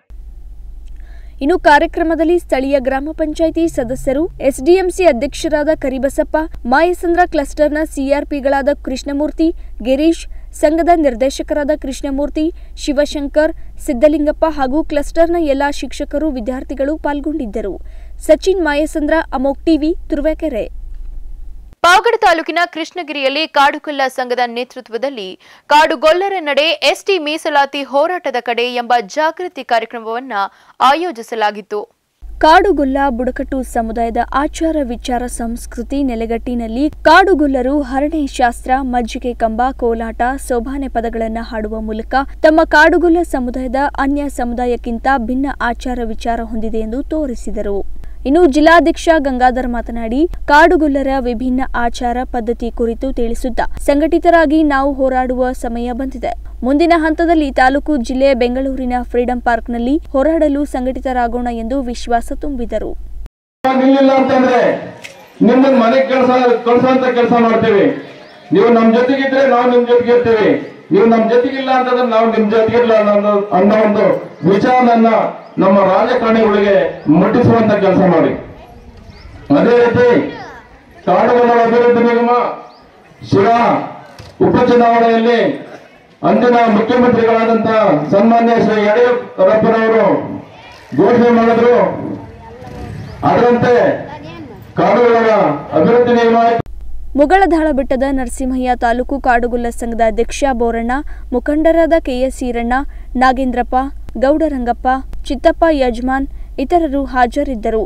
ಇನ್ನು ಕಾರ್ಯಕ್ರಮದಲ್ಲಿ ಸ್ಥಳೀಯ ಗ್ರಾಮ ಪಂಚಾಯಿತಿ ಸದಸ್ಯರು ಎಸ್ಡಿಎಂಸಿ ಅಧ್ಯಕ್ಷರಾದ ಕರಿಬಸಪ್ಪ ಮಾಯಸಂದ್ರ ಕ್ಲಸ್ಟರ್ನ ಸಿಆರ್ಪಿಗಳಾದ ಕೃಷ್ಣಮೂರ್ತಿ ಗಿರೀಶ್ ಸಂಘದ ನಿರ್ದೇಶಕರಾದ ಕೃಷ್ಣಮೂರ್ತಿ ಶಿವಶಂಕರ್ ಸಿದ್ದಲಿಂಗಪ್ಪ ಹಾಗೂ ಕ್ಲಸ್ಟರ್ನ ಎಲ್ಲಾ ಶಿಕ್ಷಕರು ವಿದ್ಯಾರ್ಥಿಗಳು ಪಾಲ್ಗೊಂಡಿದ್ದರು ಸಚಿನ್ ಮಾಯಸಂದ್ರ ಅಮೋಕ್ ಟಿವಿ ತುರುವೇಕೆರೆ ಪಾವಗಡ ತಾಲೂಕಿನ ಕೃಷ್ಣಗಿರಿಯಲ್ಲಿ ಕಾಡುಗೊಲ್ಲ ಸಂಘದ ನೇತೃತ್ವದಲ್ಲಿ ಕಾಡುಗೊಲ್ಲರ ನಡೆ ಎಸ್ಟಿ ಮೀಸಲಾತಿ ಹೋರಾಟದ ಕಡೆ ಎಂಬ ಜಾಗೃತಿ ಕಾರ್ಯಕ್ರಮವನ್ನು ಆಯೋಜಿಸಲಾಗಿತ್ತು ಕಾಡುಗೊಲ್ಲ ಬುಡಕಟ್ಟು ಸಮುದಾಯದ ಆಚಾರ ವಿಚಾರ ಸಂಸ್ಕೃತಿ ನೆಲೆಗಟ್ಟಿನಲ್ಲಿ ಕಾಡುಗೊಲ್ಲರು ಹರಣೆ ಶಾಸ್ತ್ರ ಮಜ್ಜಿಗೆ ಕಂಬ ಕೋಲಾಟ ಸೋಬಾನೆ ಪದಗಳನ್ನು ಹಾಡುವ ಮೂಲಕ ತಮ್ಮ ಕಾಡುಗೊಲ್ಲ ಸಮುದಾಯದ ಅನ್ಯ ಸಮುದಾಯಕ್ಕಿಂತ ಭಿನ್ನ ಆಚಾರ ವಿಚಾರ ಹೊಂದಿದೆ ಎಂದು ತೋರಿಸಿದರು ಇನ್ನು ಜಿಲ್ಲಾಧ್ಯಕ್ಷ ಗಂಗಾಧರ್ ಮಾತನಾಡಿ ಕಾಡುಗೊಲ್ಲರ ವಿಭಿನ್ನ ಆಚಾರ ಪದ್ಧತಿ ಕುರಿತು ತಿಳಿಸುತ್ತಾ ಸಂಘಟಿತರಾಗಿ ನಾವು ಹೋರಾಡುವ ಸಮಯ ಬಂದಿದೆ ಮುಂದಿನ ಹಂತದಲ್ಲಿ ತಾಲೂಕು ಜಿಲ್ಲೆ ಬೆಂಗಳೂರಿನ ಫ್ರೀಡಂ ಪಾರ್ಕ್ನಲ್ಲಿ ಹೋರಾಡಲು ಸಂಘಟಿತರಾಗೋಣ ಎಂದು ವಿಶ್ವಾಸ ತುಂಬಿದರು ನಿಲ್ಲಿಲ್ಲ ಅಂತಂದ್ರೆ ನಿಮ್ಮನ್ನ ಮನೆಗೆ ಕೆಲಸ ಕಳ್ಸೋಂತ ಕೆಲಸ ಮಾಡ್ತೀವಿ ನೀವು ನಮ್ ಜೊತೆಗಿದ್ರೆ ನಾವು ನಿಮ್ ಜೊತೆಗೆ ಇರ್ತೀವಿ ನೀವು ನಮ್ ಜೊತೆಗಿಲ್ಲ ಅಂತಂದ್ರೆ ನಾವು ನಿಮ್ ಜೊತೆಗಿಲ್ಲ ಅನ್ನೋ ಅನ್ನೋ ಒಂದು ವಿಚಾರವನ್ನ ನಮ್ಮ ರಾಜಕಾರಣಿಗಳಿಗೆ ಮುಟ್ಟಿಸುವಂತ ಕೆಲಸ ಮಾಡಿ ಅದೇ ರೀತಿ ಕಾಡುಗಳ ಅಭಿವೃದ್ಧಿ ನಿಗಮ ಶಿರಾ ಉಪಚುನಾವಣೆಯಲ್ಲಿ ಅಂದಿನ ಮುಖ್ಯಮಂತ್ರಿಗಳಾದಂತ ಸನ್ಮಾನ್ಯ ಶ್ರೀ ಯಡಿಯೂರಪ್ಪನವರು ಘೋಷಣೆ ಮಾಡಿದ್ರು ಅದರಂತೆ ಕಾಡುಗಳ ಅಭಿವೃದ್ಧಿ ನಿಗಮ ಮುಗಳದಾಳ ಬೆಟ್ಟದ ನರಸಿಂಹಯ್ಯ ತಾಲೂಕು ಕಾಡುಗೊಲ್ಲ ಸಂಘದ ಅಧ್ಯಕ್ಷ ಬೋರಣ್ಣ ಮುಖಂಡರಾದ ಕೆಎಸ್ ಈರಣ್ಣ ನಾಗೇಂದ್ರಪ್ಪ ಗೌಡರಂಗಪ್ಪ ಚಿತ್ತಪ್ಪ ಯಜಮಾನ್ ಇತರರು ಹಾಜರಿದ್ದರು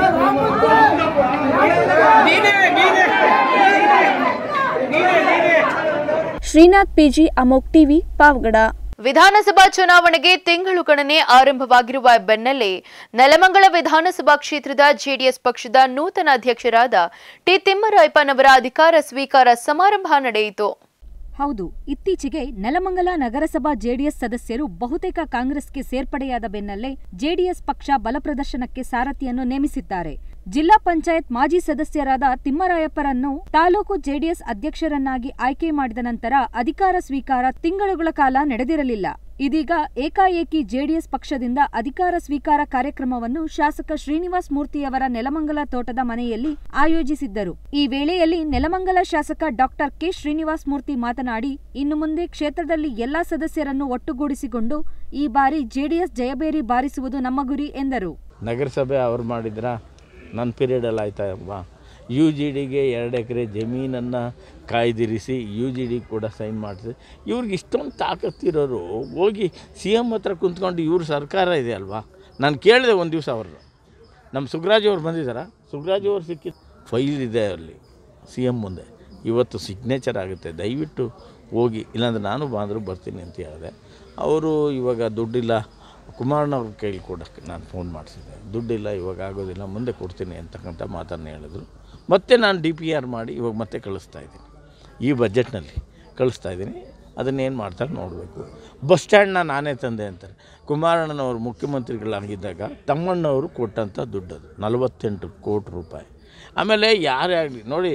ಶ್ರೀನಾಥ್ ಪಿಜಿ ಅಮೋಕ್ ಟಿವಿ ಪಾವಗಡ ವಿಧಾನಸಭಾ ಚುನಾವಣೆಗೆ ತಿಂಗಳು ಗಣನೆ ಆರಂಭವಾಗಿರುವ ಬೆನ್ನಲ್ಲೇ ನೆಲಮಂಗಲ ವಿಧಾನಸಭಾ ಕ್ಷೇತ್ರದ ಜೆಡಿಎಸ್ ಪಕ್ಷದ ನೂತನ ಅಧ್ಯಕ್ಷರಾದ ಟಿ ತಿಮ್ಮರಾಯಪ್ಪನವರ ಅಧಿಕಾರ ಸ್ವೀಕಾರ ಸಮಾರಂಭ ನಡೆಯಿತು ಹೌದು ಇತ್ತೀಚೆಗೆ ನೆಲಮಂಗಲ ನಗರಸಭಾ ಜೆಡಿಎಸ್ ಸದಸ್ಯರು ಬಹುತೇಕ ಕಾಂಗ್ರೆಸ್ಗೆ ಸೇರ್ಪಡೆಯಾದ ಬೆನ್ನಲ್ಲೇ ಜೆಡಿಎಸ್ ಪಕ್ಷ ಬಲಪ್ರದರ್ಶನಕ್ಕೆ ಸಾರಥಿಯನ್ನು ನೇಮಿಸಿದ್ದಾರೆ ಜಿಲ್ಲಾ ಪಂಚಾಯತ್ ಮಾಜಿ ಸದಸ್ಯರಾದ ತಿಮ್ಮರಾಯಪ್ಪರನ್ನು ತಾಲೂಕು ಜೆಡಿಎಸ್ ಅಧ್ಯಕ್ಷರನ್ನಾಗಿ ಆಯ್ಕೆ ಮಾಡಿದ ನಂತರ ಅಧಿಕಾರ ಸ್ವೀಕಾರ ತಿಂಗಳುಗಳ ಕಾಲ ನಡೆದಿರಲಿಲ್ಲ ಇದೀಗ ಏಕಾಏಕಿ ಜೆಡಿಎಸ್ ಪಕ್ಷದಿಂದ ಅಧಿಕಾರ ಸ್ವೀಕಾರ ಕಾರ್ಯಕ್ರಮವನ್ನು ಶಾಸಕ ಶ್ರೀನಿವಾಸ್ ಮೂರ್ತಿಯವರ ನೆಲಮಂಗಲ ತೋಟದ ಮನೆಯಲ್ಲಿ ಆಯೋಜಿಸಿದ್ದರು ಈ ವೇಳೆಯಲ್ಲಿ ನೆಲಮಂಗಲ ಶಾಸಕ ಡಾಕ್ಟರ್ ಕೆ ಶ್ರೀನಿವಾಸ್ ಮೂರ್ತಿ ಮಾತನಾಡಿ ಇನ್ನು ಮುಂದೆ ಕ್ಷೇತ್ರದಲ್ಲಿ ಎಲ್ಲಾ ಸದಸ್ಯರನ್ನು ಒಟ್ಟುಗೂಡಿಸಿಕೊಂಡು ಈ ಬಾರಿ ಜೆಡಿಎಸ್ ಜಯಬೇರಿ ಬಾರಿಸುವುದು ನಮ್ಮ ಗುರಿ ಎಂದರು ನಗರಸಭೆ ಅವ್ರು ಮಾಡಿದ್ರ ನನ್ನ ಪೀರಿಯಡಲ್ಲಿ ಆಯ್ತಾ ಅಲ್ವಾ ಯು ಜಿ ಡಿಗೆ ಎರಡು ಎಕರೆ ಜಮೀನನ್ನು ಕಾಯ್ದಿರಿಸಿ ಯು ಜಿ ಡಿ ಕೂಡ ಸೈನ್ ಮಾಡಿಸಿ ಇವ್ರಿಗೆ ಇಷ್ಟೊಂದು ತಾಕತ್ತಿರೋರು ಹೋಗಿ ಸಿ ಎಮ್ ಹತ್ರ ಕುಂತ್ಕೊಂಡು ಇವ್ರ ಸರ್ಕಾರ ಇದೆ ಅಲ್ವಾ ನಾನು ಕೇಳಿದೆ ಒಂದು ದಿವಸ ಅವ್ರನ್ನ ನಮ್ಮ ಸುಗ್ರಾಜ್ ಅವ್ರು ಬಂದಿದ್ದಾರಾ ಸುಗ್ರಾಜ್ ಅವ್ರು ಸಿಕ್ಕಿದ್ದು ಫೈಲ್ ಇದೆ ಅಲ್ಲಿ ಸಿ ಎಮ್ ಮುಂದೆ ಇವತ್ತು ಸಿಗ್ನೇಚರ್ ಆಗುತ್ತೆ ದಯವಿಟ್ಟು ಹೋಗಿ ಇಲ್ಲಾಂದ್ರೆ ನಾನು ಬಂದರೂ ಬರ್ತೀನಿ ಅಂತ ಹೇಳಿದೆ ಅವರು ಇವಾಗ ದುಡ್ಡಿಲ್ಲ ಕುಮಾರಣ್ಣವ್ರ ಕೈಲಿ ಕೊಡೋಕ್ಕೆ ನಾನು ಫೋನ್ ಮಾಡಿಸಿದ್ದೆ ದುಡ್ಡಿಲ್ಲ ಇವಾಗ ಆಗೋದಿಲ್ಲ ಮುಂದೆ ಕೊಡ್ತೀನಿ ಅಂತಕ್ಕಂಥ ಮಾತನ್ನು ಹೇಳಿದ್ರು ಮತ್ತೆ ನಾನು ಡಿ ಪಿ ಆರ್ ಮಾಡಿ ಇವಾಗ ಮತ್ತೆ ಕಳಿಸ್ತಾ ಇದ್ದೀನಿ ಈ ಬಜೆಟ್ನಲ್ಲಿ ಕಳಿಸ್ತಾ ಇದ್ದೀನಿ ಅದನ್ನೇನು ಮಾಡ್ತಾರೆ ನೋಡಬೇಕು ಬಸ್ ಸ್ಟ್ಯಾಂಡ್ನ ನಾನೇ ತಂದೆ ಅಂತಾರೆ ಕುಮಾರಣ್ಣನವರು ಮುಖ್ಯಮಂತ್ರಿಗಳಾಗಿದ್ದಾಗ ತಮ್ಮಣ್ಣವರು ಕೊಟ್ಟಂಥ ದುಡ್ಡು ಅದು ನಲವತ್ತೆಂಟು ಕೋಟಿ ರೂಪಾಯಿ ಆಮೇಲೆ ಯಾರೇ ಆಗಲಿ ನೋಡಿ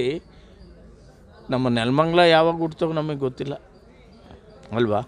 ನಮ್ಮ ನೆಲಮಂಗ್ಲ ಯಾವಾಗ ಹುಡ್ತೋ ನಮಗೆ ಗೊತ್ತಿಲ್ಲ ಅಲ್ವಾ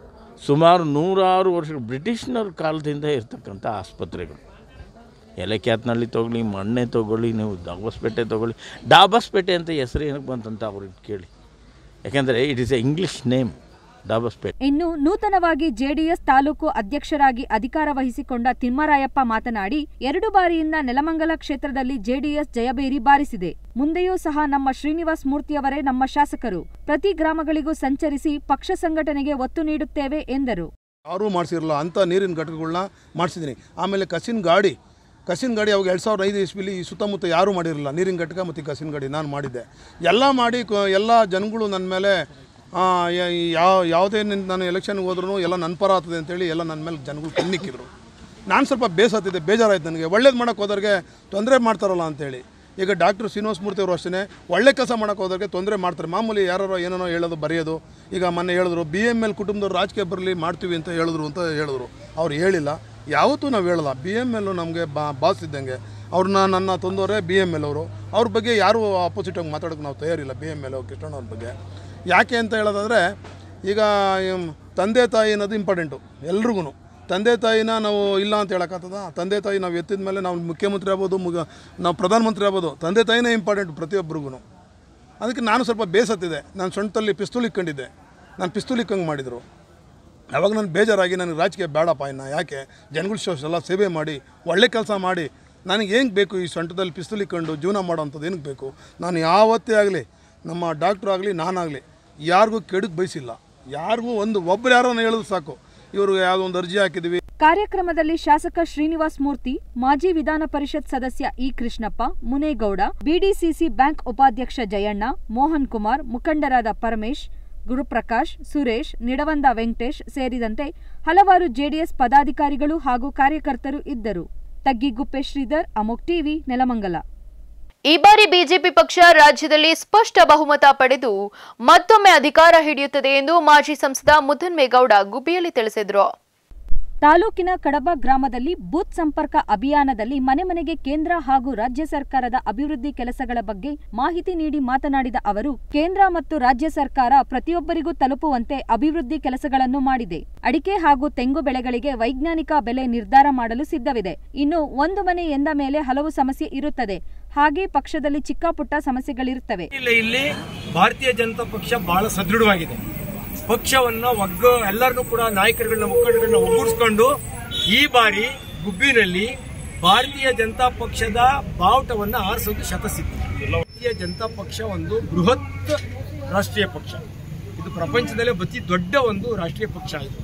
ಸುಮಾರು ನೂರಾರು ವರ್ಷ ಬ್ರಿಟಿಷ್ನವ್ರ ಕಾಲದಿಂದ ಇರ್ತಕ್ಕಂಥ ಆಸ್ಪತ್ರೆಗಳು ಎಲೆಕ್ಯಾತ್ನಳ್ಳಿ ತೊಗೊಳ್ಳಿ ಮಣ್ಣೆ ತೊಗೊಳ್ಳಿ ನೀವು ಡಾಬಸ್ಪೇಟೆ ತೊಗೊಳ್ಳಿ ಡಾಬಸ್ಪೇಟೆ ಅಂತ ಹೆಸರು ಏನಕ್ಕೆ ಬಂತಂತ ಅವ್ರಿಗೆ ಕೇಳಿ ಯಾಕೆಂದರೆ it is a English name Dabaspete ಇನ್ನು ನೂತನವಾಗಿ ಜೆಡಿಎಸ್ ತಾಲೂಕು ಅಧ್ಯಕ್ಷರಾಗಿ ಅಧಿಕಾರ ವಹಿಸಿಕೊಂಡ ತಿಮ್ಮರಾಯಪ್ಪ ಮಾತನಾಡಿ ಎರಡು ಬಾರಿಯಿಂದ ನೆಲಮಂಗಲ ಕ್ಷೇತ್ರದಲ್ಲಿ ಜೆಡಿಎಸ್ ಜಯಬೇರಿ ಬಾರಿಸಿದೆ ಮುಂದೆಯೂ ಸಹ ನಮ್ಮ ಶ್ರೀನಿವಾಸ್ ಮೂರ್ತಿಯವರೇ ನಮ್ಮ ಶಾಸಕರು ಪ್ರತಿ ಗ್ರಾಮಗಳಿಗೂ ಸಂಚರಿಸಿ ಪಕ್ಷ ಸಂಘಟನೆಗೆ ಒತ್ತು ನೀಡುತ್ತೇವೆ ಎಂದರು ಯಾರೂ ಮಾಡಿಸಿರಲ್ಲ ಅಂಥ ನೀರಿನ ಘಟಕಗಳನ್ನ ಮಾಡಿಸಿದ್ದೀನಿ ಆಮೇಲೆ ಕಸಿನ ಗಾಡಿ ಕಸಿನ ಗಾಡಿ ಅವಾಗ ಎರಡು ಸಾವಿರದ ಐದು ಇಸ್ವಿಲಿ ಈ ಸುತ್ತಮುತ್ತ ಯಾರೂ ಮಾಡಿರಲಿಲ್ಲ ನೀರಿನ ಘಟಕ ಮತ್ತು ಈ ಕಸಿನ ಗಾಡಿ ನಾನು ಮಾಡಿದ್ದೆ ಎಲ್ಲ ಮಾಡಿ ಕ- ಎಲ್ಲ ಜನಗಳು ನನ್ನ ಮೇಲೆ ಆ, ಯ- ಯಾವ ಯಾವುದೇ ನಿನ್- ನಾನು ಎಲೆಕ್ಷನ್ಗೆ ಹೋದ್ರೂ ಎಲ್ಲ ನನ್ನ ಪರ ಆಗ್ತದೆ ಅಂತೇಳಿ ಎಲ್ಲ ನನ್ನ ಮೇಲೆ ಜನಗಳು ಕಣ್ಣಿಕ್ಕಿದ್ರು ನಾನು ಸ್ವಲ್ಪ ಬೇಸತ್ತಿದ್ದೆ ಬೇಜಾರಾಯ್ತು ನನಗೆ ಒಳ್ಳೇದು ಮಾಡೋಕ್ಕೆ ಹೋದವ್ರಿಗೆ ತೊಂದರೆ ಮಾಡ್ತಾರಲ್ಲ ಅಂತೇಳಿ ಈಗ ಡಾಕ್ಟರ್ ಶ್ರೀನಿವಾಸ ಮೂರ್ತಿ ಅವರು ಅಷ್ಟೇ ಒಳ್ಳೆ ಕೆಲಸ ಮಾಡೋಕ್ಕೆ ಹೋದವ್ರಿಗೆ ತೊಂದರೆ ಮಾಡ್ತಾರೆ ಮಾಮೂಲಿ ಯಾರೋ ಏನೇನೋ ಹೇಳೋದು ಬರೆಯೋದು ಈಗ ಮೊನ್ನೆ ಹೇಳಿದ್ರು ಬಿ ಎಮ್ ಎಲ್ ಕುಟುಂಬದವ್ರು ರಾಜಕೀಯ ಬರಲಿ ಮಾಡ್ತೀವಿ ಅಂತ ಹೇಳಿದ್ರು ಅಂತ ಹೇಳಿದ್ರು ಅವ್ರು ಹೇಳಿಲ್ಲ ಯಾವತ್ತೂ ನಾವು ಹೇಳಲ್ಲ ಬಿ ಎಮ್ ಎಲ್ಲು ನಮಗೆ ಬಾ ಬಾಸ್ ಇದ್ದಂಗೆ ಅವ್ರನ್ನ ನನ್ನ ತಂದವರೇ ಬಿ ಎಮ್ ಎಲ್ ಅವರು ಅವ್ರ ಬಗ್ಗೆ ಯಾರೂ ಆಪೋಸಿಟಾಗಿ ಮಾತಾಡೋಕ್ಕೆ ನಾವು ತಯಾರಿಲ್ಲ ಬಿ ಎಮ್ ಎಲ್ ಕಿಷ್ಟಣ್ಣವ್ರ ಬಗ್ಗೆ ಯಾಕೆ ಅಂತ ಹೇಳೋದಾದರೆ ಈಗ ಇಮ್, ತಂದೆ ತಾಯಿ ಅನ್ನೋದು ಇಂಪಾರ್ಟೆಂಟು ಎಲ್ರಿಗೂ ತಂದೆ ತಾಯಿನ ನಾವು ಇಲ್ಲ ಅಂತ ಹೇಳೋಕ್ಕಾಗ್ತದ ತಂದೆ ತಾಯಿ ನಾವು ಎತ್ತಿದ ಮೇಲೆ ನಾವು ಮುಖ್ಯಮಂತ್ರಿ ಆಗ್ಬೋದು ಮುಗ ನಾವು ಪ್ರಧಾನಮಂತ್ರಿ ಆಗ್ಬೋದು ತಂದೆ ತಾಯಿನೇ ಇಂಪಾರ್ಟೆಂಟ್ ಪ್ರತಿಯೊಬ್ಬರಿಗೂ ಅದಕ್ಕೆ ನಾನು ಸ್ವಲ್ಪ ಬೇಸತ್ತಿದೆ ನಾನು ಸೊಂಟದಲ್ಲಿ ಪಿಸ್ತೂಲ್ ಇಕ್ಕೊಂಡಿದ್ದೆ ನಾನು ಪಿಸ್ತೂಲ್ ಇಕ್ಕಂಗೆ ಮಾಡಿದರು ಅವಾಗ ನಾನು ಬೇಜಾರಾಗಿ ನನಗೆ ರಾಜಕೀಯ ಬೇಡಪ್ಪ ಇನ್ನು ಯಾಕೆ ಜನಗಳ ಎಲ್ಲ ಸೇವೆ ಮಾಡಿ ಒಳ್ಳೆ ಕೆಲಸ ಮಾಡಿ ನನಗೆ ಏನು ಬೇಕು ಈ ಸೊಂಟದಲ್ಲಿ ಪಿಸ್ತೂಲ್ ಇಕ್ಕೊಂಡು ಜೀವನ ಮಾಡೋವಂಥದ್ದು ಏನಕ್ಕೆ ಬೇಕು ನಾನು ಯಾವತ್ತೇ ಆಗಲಿ ನಮ್ಮ ಡಾಕ್ಟ್ರು ಆಗಲಿ ನಾನಾಗಲಿ ಯಾರಿಗೂ ಕೆಡಕ್ಕೆ ಬಯಸಿಲ್ಲ ಯಾರಿಗೂ ಒಂದು ಒಬ್ಬರು ಯಾರೋ ಹೇಳಿದ್ರು ಸಾಕು ಇವರು ಯಾವುದೋ ಒಂದು ಅರ್ಜಿ ಹಾಕಿದ್ವಿ ಕಾರ್ಯಕ್ರಮದಲ್ಲಿ ಶಾಸಕ ಶ್ರೀನಿವಾಸ್ ಮೂರ್ತಿ ಮಾಜಿ ವಿಧಾನ ಪರಿಷತ್ ಸದಸ್ಯ E Krishnappa Munegowda BDCC bank ಉಪಾಧ್ಯಕ್ಷ ಜಯಣ್ಣ ಮೋಹನ್ ಕುಮಾರ್ ಮುಖಂಡರಾದ ಪರಮೇಶ್ ಗುರುಪ್ರಕಾಶ್ ಸುರೇಶ್ ನಿಡವಂದ ವೆಂಕಟೇಶ್ ಸೇರಿದಂತೆ ಹಲವಾರು ಜೆಡಿಎಸ್ ಪದಾಧಿಕಾರಿಗಳು ಹಾಗೂ ಕಾರ್ಯಕರ್ತರು ಇದ್ದರು ತಗ್ಗಿಗುಪ್ಪೆ ಶ್ರೀಧರ್ ಅಮೋಕ್ ಟಿವಿ ನೆಲಮಂಗಲ ಈ ಬಾರಿ ಬಿಜೆಪಿ ಪಕ್ಷ ರಾಜ್ಯದಲ್ಲಿ ಸ್ಪಷ್ಟ ಬಹುಮತ ಪಡೆದು ಮತ್ತೊಮ್ಮೆ ಅಧಿಕಾರ ಹಿಡಿಯುತ್ತದೆ ಎಂದು ಮಾಜಿ ಸಂಸದ ಮುದ್ದನ್ಮೇಗೌಡ ಗುಬ್ಬಿಯಲ್ಲಿ ತಿಳಿಸಿದರು ತಾಲೂಕಿನ ಕಡಬ ಗ್ರಾಮದಲ್ಲಿ ಬೂತ್ ಸಂಪರ್ಕ ಅಭಿಯಾನದಲ್ಲಿ ಮನೆ ಮನೆಗೆ ಕೇಂದ್ರ ಹಾಗೂ ರಾಜ್ಯ ಸರ್ಕಾರದ ಅಭಿವೃದ್ಧಿ ಕೆಲಸಗಳ ಬಗ್ಗೆ ಮಾಹಿತಿ ನೀಡಿ ಮಾತನಾಡಿದ ಅವರು ಕೇಂದ್ರ ಮತ್ತು ರಾಜ್ಯ ಸರ್ಕಾರ ಪ್ರತಿಯೊಬ್ಬರಿಗೂ ತಲುಪುವಂತೆ ಅಭಿವೃದ್ಧಿ ಕೆಲಸಗಳನ್ನು ಮಾಡಿದೆ ಅಡಿಕೆ ಹಾಗೂ ತೆಂಗು ಬೆಳೆಗಳಿಗೆ ವೈಜ್ಞಾನಿಕ ಬೆಲೆ ನಿರ್ಧಾರ ಮಾಡಲು ಸಿದ್ಧವಿದೆ ಇನ್ನು ಒಂದು ಮನೆ ಎಂದ ಮೇಲೆ ಹಲವು ಸಮಸ್ಯೆ ಇರುತ್ತದೆ ಹಾಗೆ ಪಕ್ಷದಲ್ಲಿ ಚಿಕ್ಕ ಪುಟ್ಟ ಸಮಸ್ಯೆಗಳಿರುತ್ತವೆ ಇಲ್ಲಿ ಇಲ್ಲಿ ಭಾರತೀಯ ಜನತಾ ಪಕ್ಷ ಬಹಳ ಸದೃಢವಾಗಿದೆ ಪಕ್ಷವನ್ನ ಒಗ್ಗ ಎಲ್ಲರನ್ನೂ ಕೂಡ ನಾಯಕರುಗಳನ್ನ ಮುಖಂಡರನ್ನ ಒಗ್ಗೂಡಿಸ್ಕೊಂಡು ಈ ಬಾರಿ ಗುಬ್ಬಿನಲ್ಲಿ ಭಾರತೀಯ ಜನತಾ ಪಕ್ಷದ ಬಾವುಟವನ್ನ ಆರಿಸೋದು ಶತಸಿದ್ಧ ಭಾರತೀಯ ಜನತಾ ಪಕ್ಷ ಒಂದು ಬೃಹತ್ ರಾಷ್ಟ್ರೀಯ ಪಕ್ಷ ಇದು ಪ್ರಪಂಚದಲ್ಲೇ ಅತಿ ದೊಡ್ಡ ಒಂದು ರಾಷ್ಟ್ರೀಯ ಪಕ್ಷ ಇದು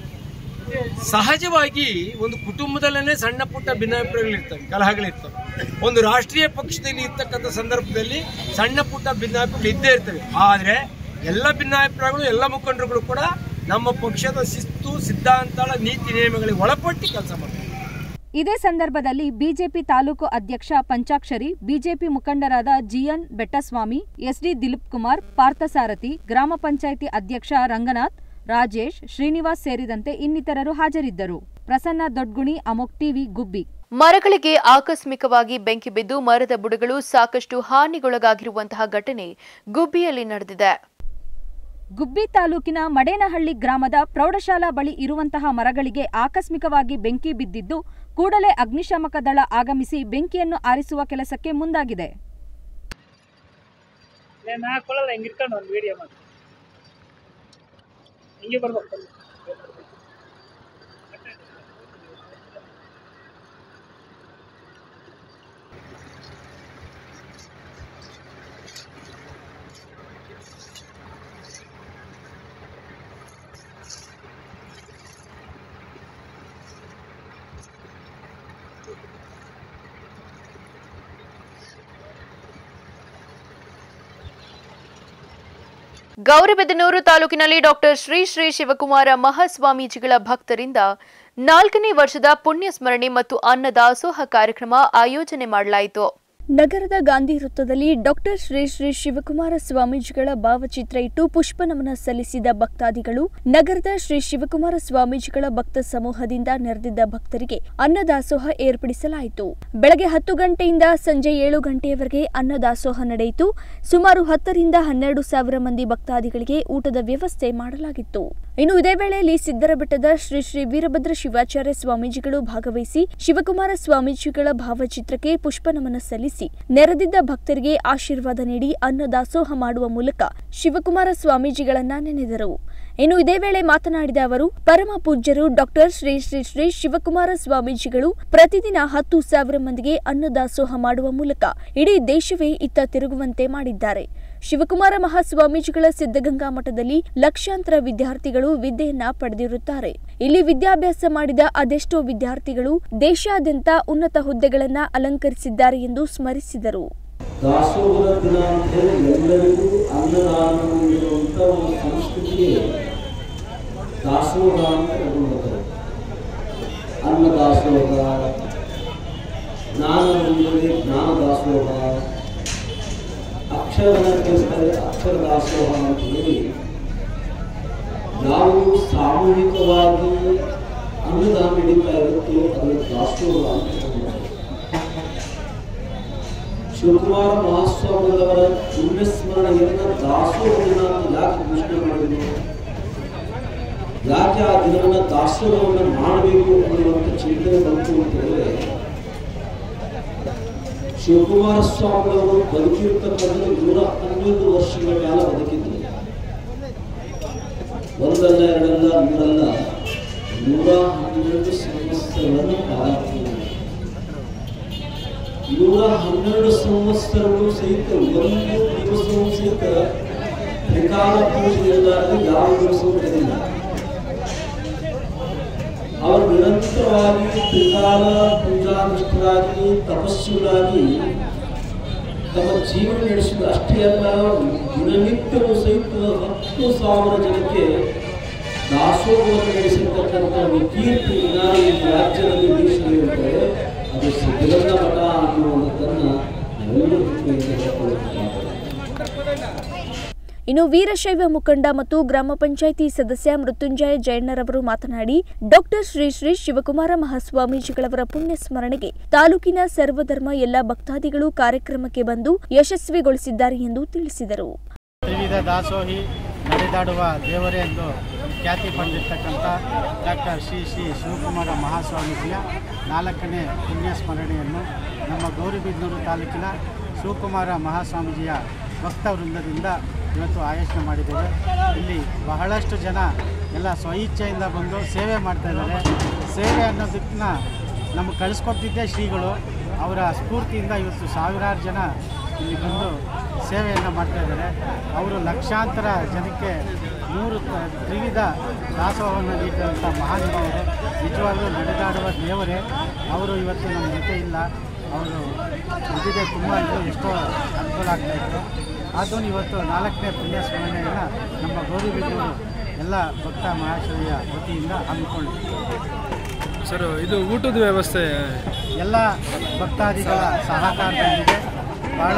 ಸಹಜವಾಗಿ ಒಂದು ಕುಟುಂಬದಲ್ಲೇ ಸಣ್ಣ ಪುಟ್ಟ ಭಿನ್ನಾಭಿಪ್ರಾಯಗಳಿರ್ತವೆ ಕಲಹಗಳಿರ್ತವೆ ಒಂದು ರಾಷ್ಟ್ರೀಯ ಪಕ್ಷದಲ್ಲಿ ಇರ್ತಕ್ಕಂಥ ಸಂದರ್ಭದಲ್ಲಿ ಸಣ್ಣ ಪುಟ್ಟ ಭಿನ್ನಾಭಿಪ್ರಾಯಗಳು ಇದ್ದೇ ಇರ್ತವೆ ಆದ್ರೆ ಎಲ್ಲ ಭಿನ್ನಾಭಿಪ್ರಾಯಗಳು ಎಲ್ಲ ಮುಖಂಡರುಗಳು ಕೂಡ ನಮ್ಮ ಪಕ್ಷದ ಶಿಸ್ತು ಸಿದ್ಧಾಂತಗಳ ನೀತಿ ನಿಯಮಗಳಿಗೆ ಒಳಪಟ್ಟು ಕೆಲಸ ಮಾಡ್ತಾರೆ ಇದೇ ಸಂದರ್ಭದಲ್ಲಿ ಬಿಜೆಪಿ ತಾಲೂಕು ಅಧ್ಯಕ್ಷ ಪಂಚಾಕ್ಷರಿ ಬಿಜೆಪಿ ಮುಖಂಡರಾದ ಜಿಎನ್ ಬೆಟ್ಟಸ್ವಾಮಿ ಎಸ್ಡಿ ದಿಲೀಪ್ ಕುಮಾರ್ ಪಾರ್ಥಸಾರಥಿ ಗ್ರಾಮ ಪಂಚಾಯಿತಿ ಅಧ್ಯಕ್ಷ ರಂಗನಾಥ್ ರಾಜೇಶ್ ಶ್ರೀನಿವಾಸ್ ಸೇರಿದಂತೆ ಇನ್ನಿತರರು ಹಾಜರಿದ್ದರು ಪ್ರಸನ್ನ ದೊಡ್ಗುಣಿ ಅಮೋಕ್ ಟಿವಿ ಗುಬ್ಬಿ ಮರಗಳಿಗೆ ಆಕಸ್ಮಿಕವಾಗಿ ಬೆಂಕಿ ಬಿದ್ದು ಮರದ ಬುಡಗಳು ಸಾಕಷ್ಟು ಹಾನಿಗೊಳಗಾಗಿರುವಂತಹ ಘಟನೆ ಗುಬ್ಬಿಯಲ್ಲಿ ನಡೆದಿದೆ ಗುಬ್ಬಿ ತಾಲೂಕಿನ ಮಡೇನಹಳ್ಳಿ ಗ್ರಾಮದ ಪ್ರೌಢಶಾಲಾ ಬಳಿ ಇರುವಂತಹ ಮರಗಳಿಗೆ ಆಕಸ್ಮಿಕವಾಗಿ ಬೆಂಕಿ ಬಿದ್ದಿದ್ದು ಕೂಡಲೇ ಅಗ್ನಿಶಾಮಕ ದಳ ಆಗಮಿಸಿ ಬೆಂಕಿಯನ್ನು ಆರಿಸುವ ಕೆಲಸಕ್ಕೆ ಮುಂದಾಗಿದೆ ನಾ ಹಾಕೊಳ್ಳಲ್ಲ ಹಿಂಗೆ ಇಟ್ಕೊಂಡು ಒಂದು ವಿಡಿಯೋ ಮಾಡಿ ಹಿಂಗೆ ಬರ್ಬೇಕು ಗೌರಿಬಿದನೂರು ತಾಲೂಕಿನಲ್ಲಿ ಡಾಕ್ಟರ್ ಶ್ರೀ ಶ್ರೀ ಶಿವಕುಮಾರ ಮಹಾಸ್ವಾಮೀಜಿಗಳ ಭಕ್ತರಿಂದ ನಾಲ್ಕನೇ ವರ್ಷದ ಪುಣ್ಯ ಸ್ಮರಣೆ ಮತ್ತು ಅನ್ನದಾಸೋಹ ಕಾರ್ಯಕ್ರಮ ಆಯೋಜನೆ ಮಾಡಲಾಯಿತು ನಗರದ ಗಾಂಧಿ ವೃತ್ತದಲ್ಲಿ ಡಾಕ್ಟರ್ ಶ್ರೀ ಶ್ರೀ ಶಿವಕುಮಾರ ಸ್ವಾಮೀಜಿಗಳ ಭಾವಚಿತ್ರ ಇಟ್ಟು ಪುಷ್ಪ ನಮನ ಸಲ್ಲಿಸಿದ ಭಕ್ತಾದಿಗಳು ನಗರದ ಶ್ರೀ ಶಿವಕುಮಾರ ಸ್ವಾಮೀಜಿಗಳ ಭಕ್ತ ಸಮೂಹದಿಂದ ನೆರೆದಿದ್ದ ಭಕ್ತರಿಗೆ ಅನ್ನದಾಸೋಹ ಏರ್ಪಡಿಸಲಾಯಿತು ಬೆಳಗ್ಗೆ ಹತ್ತು ಗಂಟೆಯಿಂದ ಸಂಜೆ ಏಳು ಗಂಟೆಯವರೆಗೆ ಅನ್ನದಾಸೋಹ ನಡೆಯಿತು ಸುಮಾರು ಹತ್ತರಿಂದ ಹನ್ನೆರಡು ಸಾವಿರ ಮಂದಿ ಭಕ್ತಾದಿಗಳಿಗೆ ಊಟದ ವ್ಯವಸ್ಥೆ ಮಾಡಲಾಗಿತ್ತು ಇನ್ನು ಇದೇ ವೇಳೆಯಲ್ಲಿ ಸಿದ್ದರಬೆಟ್ಟದ ಶ್ರೀ ಶ್ರೀ ವೀರಭದ್ರ ಶಿವಾಚಾರ್ಯ ಸ್ವಾಮೀಜಿಗಳು ಭಾಗವಹಿಸಿ ಶಿವಕುಮಾರ ಸ್ವಾಮೀಜಿಗಳ ಭಾವಚಿತ್ರಕ್ಕೆ ಪುಷ್ಪ ನಮನ ಸಲ್ಲಿಸಿ ನೆರೆದಿದ್ದ ಭಕ್ತರಿಗೆ ಆಶೀರ್ವಾದ ನೀಡಿ ಅನ್ನದಾಸೋಹ ಮಾಡುವ ಮೂಲಕ ಶಿವಕುಮಾರ ಸ್ವಾಮೀಜಿಗಳನ್ನ ನೆನೆದರು ಇನ್ನು ಇದೇ ವೇಳೆ ಮಾತನಾಡಿದ ಅವರು ಪರಮ ಪೂಜ್ಯರು ಡಾಕ್ಟರ್ ಶ್ರೀ ಶ್ರೀ ಶ್ರೀ ಶಿವಕುಮಾರ ಸ್ವಾಮೀಜಿಗಳು ಪ್ರತಿದಿನ ಹತ್ತು ಸಾವಿರ ಮಂದಿಗೆ ಅನ್ನದಾಸೋಹ ಮಾಡುವ ಮೂಲಕ ಇಡೀ ದೇಶವೇ ಇತ್ತ ತಿರುಗುವಂತೆ ಮಾಡಿದ್ದಾರೆ ಶಿವಕುಮಾರ ಮಹಾಸ್ವಾಮೀಜಿಗಳ ಸಿದ್ಧಗಂಗಾ ಮಠದಲ್ಲಿ ಲಕ್ಷಾಂತರ ವಿದ್ಯಾರ್ಥಿಗಳು ವಿದ್ಯೆಯನ್ನ ಪಡೆದಿರುತ್ತಾರೆ ಇಲ್ಲಿ ವಿದ್ಯಾಭ್ಯಾಸ ಮಾಡಿದ ಅದೆಷ್ಟೋ ವಿದ್ಯಾರ್ಥಿಗಳು ದೇಶಾದ್ಯಂತ ಉನ್ನತ ಹುದ್ದೆಗಳನ್ನ ಅಲಂಕರಿಸಿದ್ದಾರೆ ಎಂದು ಸ್ಮರಿಸಿದರು ದಾಸೋಹದ ದಿನ ಅಂತ ಹೇಳಿ ಎಲ್ಲರಿಗೂ ಅನ್ನದಾನ ನೀಡುವಂಥ ಒಂದು ಸಂಸ್ಕೃತಿಗೆ ದಾಸೋಹ ಅಂತ ಕರ್ಕೊಂಡು ಅನ್ನದಾಸೋಹ ಜ್ಞಾನ ನೀಡುವಲ್ಲಿ ಜ್ಞಾನ ದಾಸೋಹ ಅಕ್ಷರವನ್ನು ಕಲಿಸ್ತಾರೆ ಅಕ್ಷರ ದಾಸೋಹ ಅಂತ ಹೇಳಿ ನಾವು ಸಾಮೂಹಿಕವಾಗಿ ಅನ್ನದಾನ ನಡೀತಾ ಇರುತ್ತೋ ಅದನ್ನು ದಾಸೋಹ ಅಂತ ಕರ್ಕೊಂಡು ಶಿವಕುಮಾರ ಮಹಾಸ್ವಾಮಿಗಳವರ ಪುಣ್ಯಸ್ಮರಣೆಯನ್ನು ದಾಸೋಹ ದಿನ ಅಂತ ಯಾಕೆ ಘೋಷಣೆ ಮಾಡಿದ್ರು ಯಾಕೆ ಆ ದಿನವನ್ನು ದಾಸೋಹವನ್ನು ಮಾಡಬೇಕು ಅನ್ನುವಂಥ ಚಿಂತನೆ ಬಂತು ಅಂತ ಹೇಳಿದ್ರೆ ಶಿವಕುಮಾರ ಸ್ವಾಮಿಗಳವರು ಬದುಕಿರ್ತಕ್ಕಂಥ ನೂರ ಹನ್ನೊಂದು ವರ್ಷಗಳ ಕಾಲ ಬದುಕಿದ್ರು ಒಂದಲ್ಲ ಎರಡಲ್ಲ ಮೂರಲ್ಲ ನೂರ ಹನ್ನೆರಡು ಸಂವತ್ಸರಗಳನ್ನು ಪಾಲಿಸಿದ್ರು ನೂರ ಹನ್ನೆರಡು ಸಂವತ್ಸರಗಳು ಸಹಿತ ಒಂದು ದಿವಸವೂ ಸಹಿತ ತ್ರಿಕಾಲ ಪೂಜೆ ಇಲ್ಲದೆ ಯಾವ ದಿವಸವೂ ನಡೆದಿಲ್ಲ ಅವರು ನಿರಂತರವಾಗಿ ತ್ರಿಕಾಲ ಪೂಜಾನಿಷ್ಠರಾಗಿ ತಪಸ್ಸುಗಳಾಗಿ ತಮ್ಮ ಜೀವನ ನಡೆಸಿದ ಅಷ್ಟೇ ಅಲ್ಲ ದಿನನಿತ್ಯವೂ ಸಹಿತ ಹತ್ತು ಸಾವಿರ ಜನಕ್ಕೆ ದಾಸೋಹವನ್ನು ನಡೆಸಿರ್ತಕ್ಕಂಥ ಒಂದು ಕೀರ್ತಿ ವಿನಾಯಿ ಈ ರಾಜ್ಯದಲ್ಲಿ ದೇಶದಲ್ಲಿ ಇರ್ತದೆ ಅದು ಸಿದ್ಧಗಂಗಾ ಮಠ ಅನ್ನುವಂಥದ್ದನ್ನು ನಾವೆಲ್ಲರೂ ಹೆಮ್ಮೆಯಿಂದ ಹೇಳ್ಕೊಳ್ಳಬೇಕಾಗ್ತದೆ. ಇನ್ನು ವೀರಶೈವ ಮುಖಂಡ ಮತ್ತು ಗ್ರಾಮ ಪಂಚಾಯಿತಿ ಸದಸ್ಯ ಮೃತ್ಯುಂಜಯ ಜೈನರವರು ಮಾತನಾಡಿ ಡಾಕ್ಟರ್ ಶ್ರೀ ಶ್ರೀ ಶಿವಕುಮಾರ ಮಹಾಸ್ವಾಮೀಜಿಗಳವರ ಪುಣ್ಯ ಸ್ಮರಣೆಗೆ ತಾಲೂಕಿನ ಸರ್ವಧರ್ಮ ಎಲ್ಲ ಭಕ್ತಾದಿಗಳು ಕಾರ್ಯಕ್ರಮಕ್ಕೆ ಬಂದು ಯಶಸ್ವಿಗೊಳಿಸಿದ್ದಾರೆ ಎಂದು ತಿಳಿಸಿದರು ತ್ರಿವಿಧ ದಾಸೋಹಿ ನಡೆದಾಡುವ ದೇವರೇ ಎಂದು ಖ್ಯಾತಿ ಪಡೆದಿರ್ತಕ್ಕಂಥ ಡಾಕ್ಟರ್ ಶ್ರೀ ಶ್ರೀ ಶಿವಕುಮಾರ ಮಹಾಸ್ವಾಮೀಜಿಯ ನಾಲ್ಕನೇ ಪುಣ್ಯ ಸ್ಮರಣೆಯನ್ನು ನಮ್ಮ ಗೌರಿಬಿದನೂರು ತಾಲೂಕಿನ ಶಿವಕುಮಾರ ಮಹಾಸ್ವಾಮೀಜಿಯ ಭಕ್ತ ವೃಂದದಿಂದ ಇವತ್ತು ಆಯೋಜನೆ ಮಾಡಿದ್ದೇವೆ ಇಲ್ಲಿ ಬಹಳಷ್ಟು ಜನ ಎಲ್ಲ ಸ್ವಇಚ್ಛೆಯಿಂದ ಬಂದು ಸೇವೆ ಮಾಡ್ತಾ ಇದ್ದಾರೆ ಸೇವೆ ಅನ್ನೋದಕ್ಕನ್ನ ನಮಗೆ ಕಳಿಸ್ಕೊಟ್ಟಿದ್ದೇ ಶ್ರೀಗಳು ಅವರ ಸ್ಫೂರ್ತಿಯಿಂದ ಇವತ್ತು ಸಾವಿರಾರು ಜನ ಇಲ್ಲಿ ಬಂದು ಸೇವೆಯನ್ನು ಮಾಡ್ತಾ ಇದ್ದಾರೆ ಅವರು ಲಕ್ಷಾಂತರ ಜನಕ್ಕೆ ಮೂರು ತ- ತ್ರಿವಿಧ ದಾಸೋಹವನ್ನು ನೀಡಿದಂಥ ಮಹಾನುಭಾವರು ನಿಜವಾಗ್ಲೂ ನಡೆದಾಡುವ ದೇವರೇ ಅವರು ಇವತ್ತು ನಮ್ಮ ಜೊತೆ ಇಲ್ಲ ಅವರು ಇದ್ದಿದೆ ತುಂಬ ಇದು ಎಷ್ಟೋ ಅನುಕೂಲ ಆಗ್ತಾಯಿತ್ತು ಅದು ಇವತ್ತು ನಾಲ್ಕನೇ ಪುಣ್ಯ ಸ್ಮರಣೆಯನ್ನು ನಮ್ಮ ಗೌರಿಬಿದೂರು ಎಲ್ಲ ಭಕ್ತ ಮಹಾಶಯ ವತಿಯಿಂದ ಹಮ್ಮಿಕೊಂಡಿದ್ದೀವಿ ಸರ್ ಇದು ಊಟದ ವ್ಯವಸ್ಥೆ ಎಲ್ಲ ಭಕ್ತಾದಿಗಳ ಸಹಕಾರದೊಂದಿಗೆ ಭಾಳ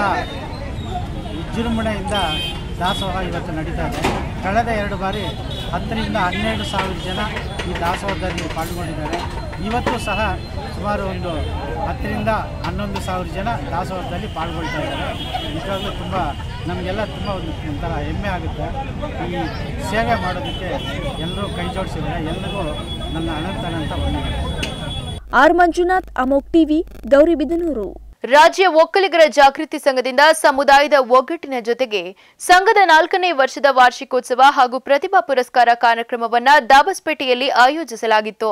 ವಿಜೃಂಭಣೆಯಿಂದ ದಾಸೋಹ ಇವತ್ತು ನಡೀತಾ ಇದೆ ಕಳೆದ ಎರಡು ಬಾರಿ ಹತ್ತರಿಂದ ಹನ್ನೆರಡು ಸಾವಿರ ಜನ ಈ ದಾಸೋಹದಲ್ಲಿ ಪಾಲ್ಗೊಂಡಿದ್ದಾರೆ ಇವತ್ತು ಸಹ ಸುಮಾರು ಒಂದು ಹತ್ತರಿಂದ ಹನ್ನೊಂದು ಸಾವಿರ ಜನ ದಾಸೋಹದಲ್ಲಿ ಪಾಲ್ಗೊಳ್ತಾ ಇದ್ದಾರೆ ನಿಜವಾಗ್ಲೂ ತುಂಬ ನಮಗೆಲ್ಲ ತುಂಬ ಒಂದು ಒಂಥರ ಹೆಮ್ಮೆ ಆಗುತ್ತೆ ಈ ಸೇವೆ ಮಾಡೋದಕ್ಕೆ ಎಲ್ಲರೂ ಕೈ ಜೋಡಿಸಿದ್ದಾರೆ ಎಲ್ರಿಗೂ ನನ್ನ ಅನಂತ ಅನಂತ ವಂದನೆಗಳು ಆರ್ ಮಂಜುನಾಥ್ ಅಮೋಕ್ ಟಿವಿ ಗೌರಿಬಿದನೂರು ರಾಜ್ಯ ಒಕ್ಕಲಿಗರ ಜಾಗೃತಿ ಸಂಘದಿಂದ ಸಮುದಾಯದ ಒಗ್ಗಟ್ಟಿನ ಜೊತೆಗೆ ಸಂಘದ ನಾಲ್ಕನೇ ವರ್ಷದ ವಾರ್ಷಿಕೋತ್ಸವ ಹಾಗೂ ಪ್ರತಿಭಾ ಪುರಸ್ಕಾರ ಕಾರ್ಯಕ್ರಮವನ್ನ ದಾಬಸ್ಪೇಟೆಯಲ್ಲಿ ಆಯೋಜಿಸಲಾಗಿತ್ತು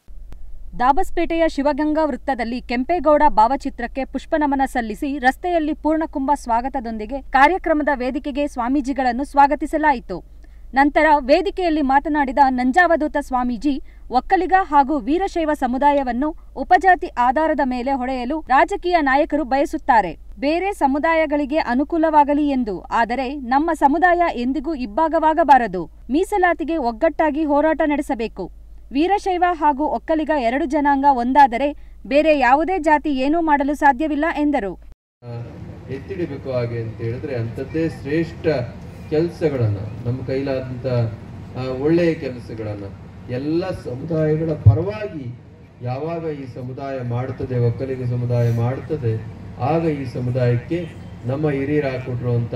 ದಾಬಸ್ಪೇಟೆಯ ಶಿವಗಂಗಾ ವೃತ್ತದಲ್ಲಿ ಕೆಂಪೇಗೌಡ ಭಾವಚಿತ್ರಕ್ಕೆ ಪುಷ್ಪನಮನ ಸಲ್ಲಿಸಿ ರಸ್ತೆಯಲ್ಲಿ ಪೂರ್ಣಕುಂಭ ಸ್ವಾಗತದೊಂದಿಗೆ ಕಾರ್ಯಕ್ರಮದ ವೇದಿಕೆಗೆ ಸ್ವಾಮೀಜಿಗಳನ್ನು ಸ್ವಾಗತಿಸಲಾಯಿತು ನಂತರ ವೇದಿಕೆಯಲ್ಲಿ ಮಾತನಾಡಿದ ನಂಜಾವಧೂತ ಸ್ವಾಮೀಜಿ ಒಕ್ಕಲಿಗ ಹಾಗೂ ವೀರಶೈವ ಸಮುದಾಯವನ್ನು ಉಪಜಾತಿ ಆಧಾರದ ಮೇಲೆ ಹೊಡೆಯಲು ರಾಜಕೀಯ ನಾಯಕರು ಬಯಸುತ್ತಾರೆ ಬೇರೆ ಸಮುದಾಯಗಳಿಗೆ ಅನುಕೂಲವಾಗಲಿ ಎಂದು ಆದರೆ ನಮ್ಮ ಸಮುದಾಯ ಎಂದಿಗೂ ಇಬ್ಬಾಗವಾಗಬಾರದು ಮೀಸಲಾತಿಗೆ ಒಗ್ಗಟ್ಟಾಗಿ ಹೋರಾಟ ನಡೆಸಬೇಕು ವೀರಶೈವ ಹಾಗೂ ಒಕ್ಕಲಿಗ ಎರಡು ಜನಾಂಗ ಒಂದಾದರೆ ಬೇರೆ ಯಾವುದೇ ಜಾತಿ ಏನೂ ಮಾಡಲು ಸಾಧ್ಯವಿಲ್ಲ ಎಂದರು ಎತ್ತಿಡಬೇಕು ಹಾಗೆ ಅಂತ ಹೇಳಿದ್ರೆ ಅಂಥದ್ದೇ ಶ್ರೇಷ್ಠ ಕೆಲಸಗಳನ್ನು ನಮ್ಮ ಕೈಲಾದಂಥ ಆ, ಒಳ್ಳೆಯ ಕೆಲಸಗಳನ್ನು ಎಲ್ಲ ಸಮುದಾಯಗಳ ಪರವಾಗಿ ಯಾವಾಗ ಈ ಸಮುದಾಯ ಮಾಡ್ತದೆ ಒಕ್ಕಲಿಗ ಸಮುದಾಯ ಮಾಡ್ತದೆ ಆಗ ಈ ಸಮುದಾಯಕ್ಕೆ ನಮ್ಮ ಹಿರಿಯರು ಹಾಕೊಟ್ಟಿರುವಂಥ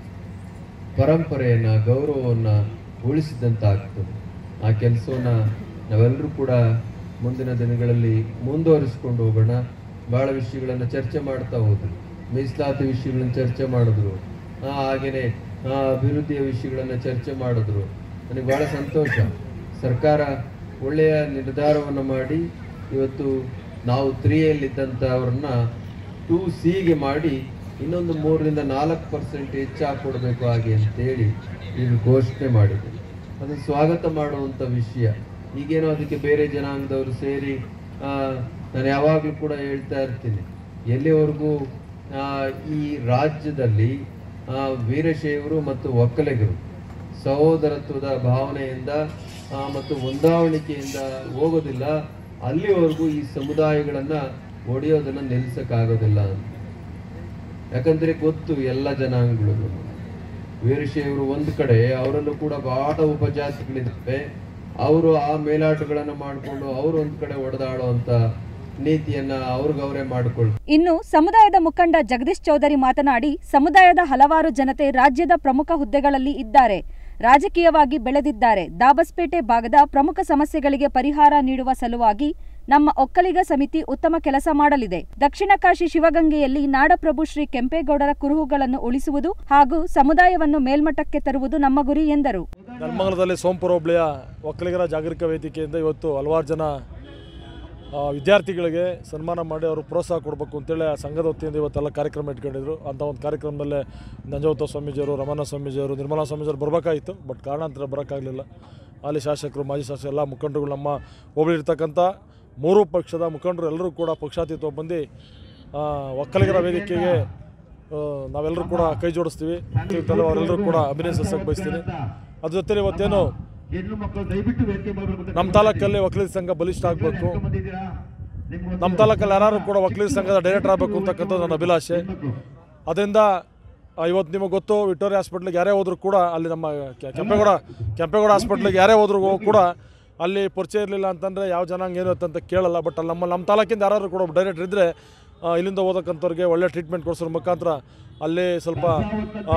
ಪರಂಪರೆಯನ್ನು ಗೌರವವನ್ನು ಉಳಿಸಿದಂತಾಗ್ತದೆ ಆ ಕೆಲಸವನ್ನು ನಾವೆಲ್ಲರೂ ಕೂಡ ಮುಂದಿನ ದಿನಗಳಲ್ಲಿ ಮುಂದುವರಿಸ್ಕೊಂಡು ಹೋಗೋಣ ಭಾಳ ವಿಷಯಗಳನ್ನು ಚರ್ಚೆ ಮಾಡ್ತಾ ಹೋದ್ರು ಮೀಸಲಾತಿ ವಿಷಯಗಳನ್ನು ಚರ್ಚೆ ಮಾಡಿದ್ರು ಆ, ಹಾಗೇನೆ ಆ, ಅಭಿವೃದ್ಧಿಯ ವಿಷಯಗಳನ್ನು ಚರ್ಚೆ ಮಾಡಿದ್ರು ನನಗೆ ಭಾಳ ಸಂತೋಷ ಸರ್ಕಾರ ಒಳ್ಳೆಯ ನಿರ್ಧಾರವನ್ನು ಮಾಡಿ ಇವತ್ತು ನಾವು ತ್ರೀಯಲ್ಲಿದ್ದಂಥವ್ರನ್ನ ಟೂ ಸಿಗೆ ಮಾಡಿ ಇನ್ನೊಂದು ಮೂರರಿಂದ ನಾಲ್ಕು ಪರ್ಸೆಂಟ್ ಹೆಚ್ಚಾಗಿ ಕೊಡಬೇಕು ಹಾಗೆ ಅಂತೇಳಿ ಈಗ ಘೋಷಣೆ ಮಾಡಿದೆ ಅದು ಸ್ವಾಗತ ಮಾಡುವಂಥ ವಿಷಯ ಈಗೇನೋ ಅದಕ್ಕೆ ಬೇರೆ ಜನಾಂಗದವರು ಸೇರಿ ಆ, ನಾನು ಯಾವಾಗಲೂ ಕೂಡ ಹೇಳ್ತಾ ಇರ್ತೀನಿ ಎಲ್ಲಿವರೆಗೂ ಆ, ಈ ರಾಜ್ಯದಲ್ಲಿ ಆ, ವೀರಶೈವರು ಮತ್ತು ಒಕ್ಕಲಿಗರು ಸಹೋದರತ್ವದ ಭಾವನೆಯಿಂದ ಆ, ಮತ್ತು ಹೊಂದಾವಣಿಕೆಯಿಂದ ಹೋಗೋದಿಲ್ಲ ಅಲ್ಲಿವರೆಗೂ ಈ ಸಮುದಾಯಗಳನ್ನ ಒಡೆಯೋದನ್ನ ನಿಲ್ಲಿಸಕ್ಕಾಗೋದಿಲ್ಲ ಅಂತ ಯಾಕಂದ್ರೆ ಗೊತ್ತು ಎಲ್ಲ ಜನಾಂಗಗಳು ವೀರಶೈವರು ಒಂದು ಕಡೆ ಅವರಲ್ಲೂ ಕೂಡ ಬಹಳ ಉಪಜಾತಿಗಳಿದ್ದಾವೆ ಅವರು ಆ ಮೇಲಾಟಗಳನ್ನ ಮಾಡಿಕೊಂಡು ಅವರು ಒಂದ್ ಕಡೆ ಒಡೆದಾಡುವಂತ ನೀತಿಯನ್ನ ಅವ್ರಿಗವರೇ ಮಾಡಿಕೊಳ್ತಾರೆ ಇನ್ನು ಸಮುದಾಯದ ಮುಖಂಡ ಜಗದೀಶ್ ಚೌಧರಿ ಮಾತನಾಡಿ ಸಮುದಾಯದ ಹಲವಾರು ಜನತೆ ರಾಜ್ಯದ ಪ್ರಮುಖ ಹುದ್ದೆಗಳಲ್ಲಿ ಇದ್ದಾರೆ ರಾಜಕೀಯವಾಗಿ ಬೆಳೆದಿದ್ದಾರೆ ದಾಬಸ್ಪೇಟೆ ಭಾಗದ ಪ್ರಮುಖ ಸಮಸ್ಯೆಗಳಿಗೆ ಪರಿಹಾರ ನೀಡುವ ಸಲುವಾಗಿ ನಮ್ಮ ಒಕ್ಕಲಿಗ ಸಮಿತಿ ಉತ್ತಮ ಕೆಲಸ ಮಾಡಲಿದೆ ದಕ್ಷಿಣ ಕಾಶಿ ಶಿವಗಂಗೆಯಲ್ಲಿ ನಾಡಪ್ರಭು ಶ್ರೀ ಕೆಂಪೇಗೌಡರ ಕುರುಹುಗಳನ್ನು ಉಳಿಸುವುದು ಹಾಗೂ ಸಮುದಾಯವನ್ನು ಮೇಲ್ಮಟ್ಟಕ್ಕೆ ತರುವುದು ನಮ್ಮ ಗುರಿ ಎಂದರು ನೆಲಮಂಗಲದಲ್ಲಿ ಸೋಂಪುರ ಹೋಬಳಿಯ ಒಕ್ಕಲಿಗರ ಜಾಗರಿಕ ವೇದಿಕೆಯಿಂದ ಇವತ್ತು ಹಲವಾರು ಜನ ಆ, ವಿದ್ಯಾರ್ಥಿಗಳಿಗೆ ಸನ್ಮಾನ ಮಾಡಿ ಅವರು ಪ್ರೋತ್ಸಾಹ ಕೊಡಬೇಕು ಅಂತೇಳಿ ಆ ಸಂಘದ ವತಿಯಿಂದ ಇವತ್ತೆಲ್ಲ ಕಾರ್ಯಕ್ರಮ ಇಟ್ಕೊಂಡಿದ್ರು ಅಂಥ ಒಂದು ಕಾರ್ಯಕ್ರಮದಲ್ಲೇ ನಂಜವತ ಸ್ವಾಮೀಜಿಯವರು ರಮಣ ಸ್ವಾಮೀಜಿಯವರು ನಿರ್ಮಲಾ ಸ್ವಾಮೀಜಿಯವರು ಬರಬೇಕಾಗಿತ್ತು ಬಟ್ ಕಾರಣಾಂತರ ಬರೋಕ್ಕಾಗಲಿಲ್ಲ ಅಲ್ಲಿ ಶಾಸಕರು ಮಾಜಿ ಶಾಸಕರು ಎಲ್ಲ ಮುಖಂಡರುಗಳು ನಮ್ಮ ಹೋಬಳಿ ಇರ್ತಕ್ಕಂಥ ಮೂರು ಪಕ್ಷದ ಮುಖಂಡರು ಎಲ್ಲರೂ ಕೂಡ ಪಕ್ಷಾತೀತ ಬಂದು ಆ, ಒಕ್ಕಲಿಗರ ವೇದಿಕೆಗೆ ಆ, ನಾವೆಲ್ಲರೂ ಕೂಡ ಕೈ ಜೋಡಿಸ್ತೀವಿ ಇವತ್ತೆಲ್ಲ ಅವರೆಲ್ಲರೂ ಕೂಡ ಅಭಿನಯಿಸಕ್ಕೆ ಬಯಸ್ತೀನಿ ಅದ್ರ ಜೊತೆ ಇವತ್ತೇನು ನಮ್ಮ ತಾಲೂಕಲ್ಲಿ ಒಕ್ಕಲಿಗ ಸಂಘ ಬಲಿಷ್ಠ ಆಗಬೇಕು ನಮ್ಮ ತಾಲೂಕಲ್ಲಿ ಯಾರು ಕೂಡ ಒಕ್ಕಲಿಗ ಸಂಘದ ಡೈರೆಕ್ಟರ್ ಆಗಬೇಕು ಅಂತಕ್ಕಂಥದ್ದು ನನ್ನ ಅಭಿಲಾಷೆ ಅದರಿಂದ ಆ, ಇವತ್ತು ನಿಮಗೆ ಗೊತ್ತು ವಿಕ್ಟೋರಿಯಾ ಹಾಸ್ಪಿಟ್ಲಿಗೆ ಯಾರೇ ಹೋದ್ರು ಕೂಡ ಅಲ್ಲಿ ನಮ್ಮ ಕೆ- ಕೆಂಪೇಗೌಡ ಕೆಂಪೇಗೌಡ ಹಾಸ್ಪಿಟ್ಲಿಗೆ ಯಾರೇ ಹೋದ್ರು ಕೂಡ ಅಲ್ಲಿ ಪರಿಚಯ ಇರಲಿಲ್ಲ ಅಂತಂದರೆ ಯಾವ ಜನಾಂಗ ಏನು ಅಂತ ಕೇಳಲ್ಲ ಬಟ್ ಅಲ್ಲಿ ನಮ್ಮ ನಮ್ಮ ತಾಲೂಕಿಂದ ಯಾರು ಕೂಡ ಡೈರೆಕ್ಟರ್ ಇದ್ದರೆ ಇಲ್ಲಿಂದ ಓದಕ್ಕಂಥವ್ರಿಗೆ ಒಳ್ಳೆ ಟ್ರೀಟ್ಮೆಂಟ್ ಕೊಡಿಸೋದ್ರ ಮುಖಾಂತರ ಅಲ್ಲಿ ಸ್ವಲ್ಪ ಆ,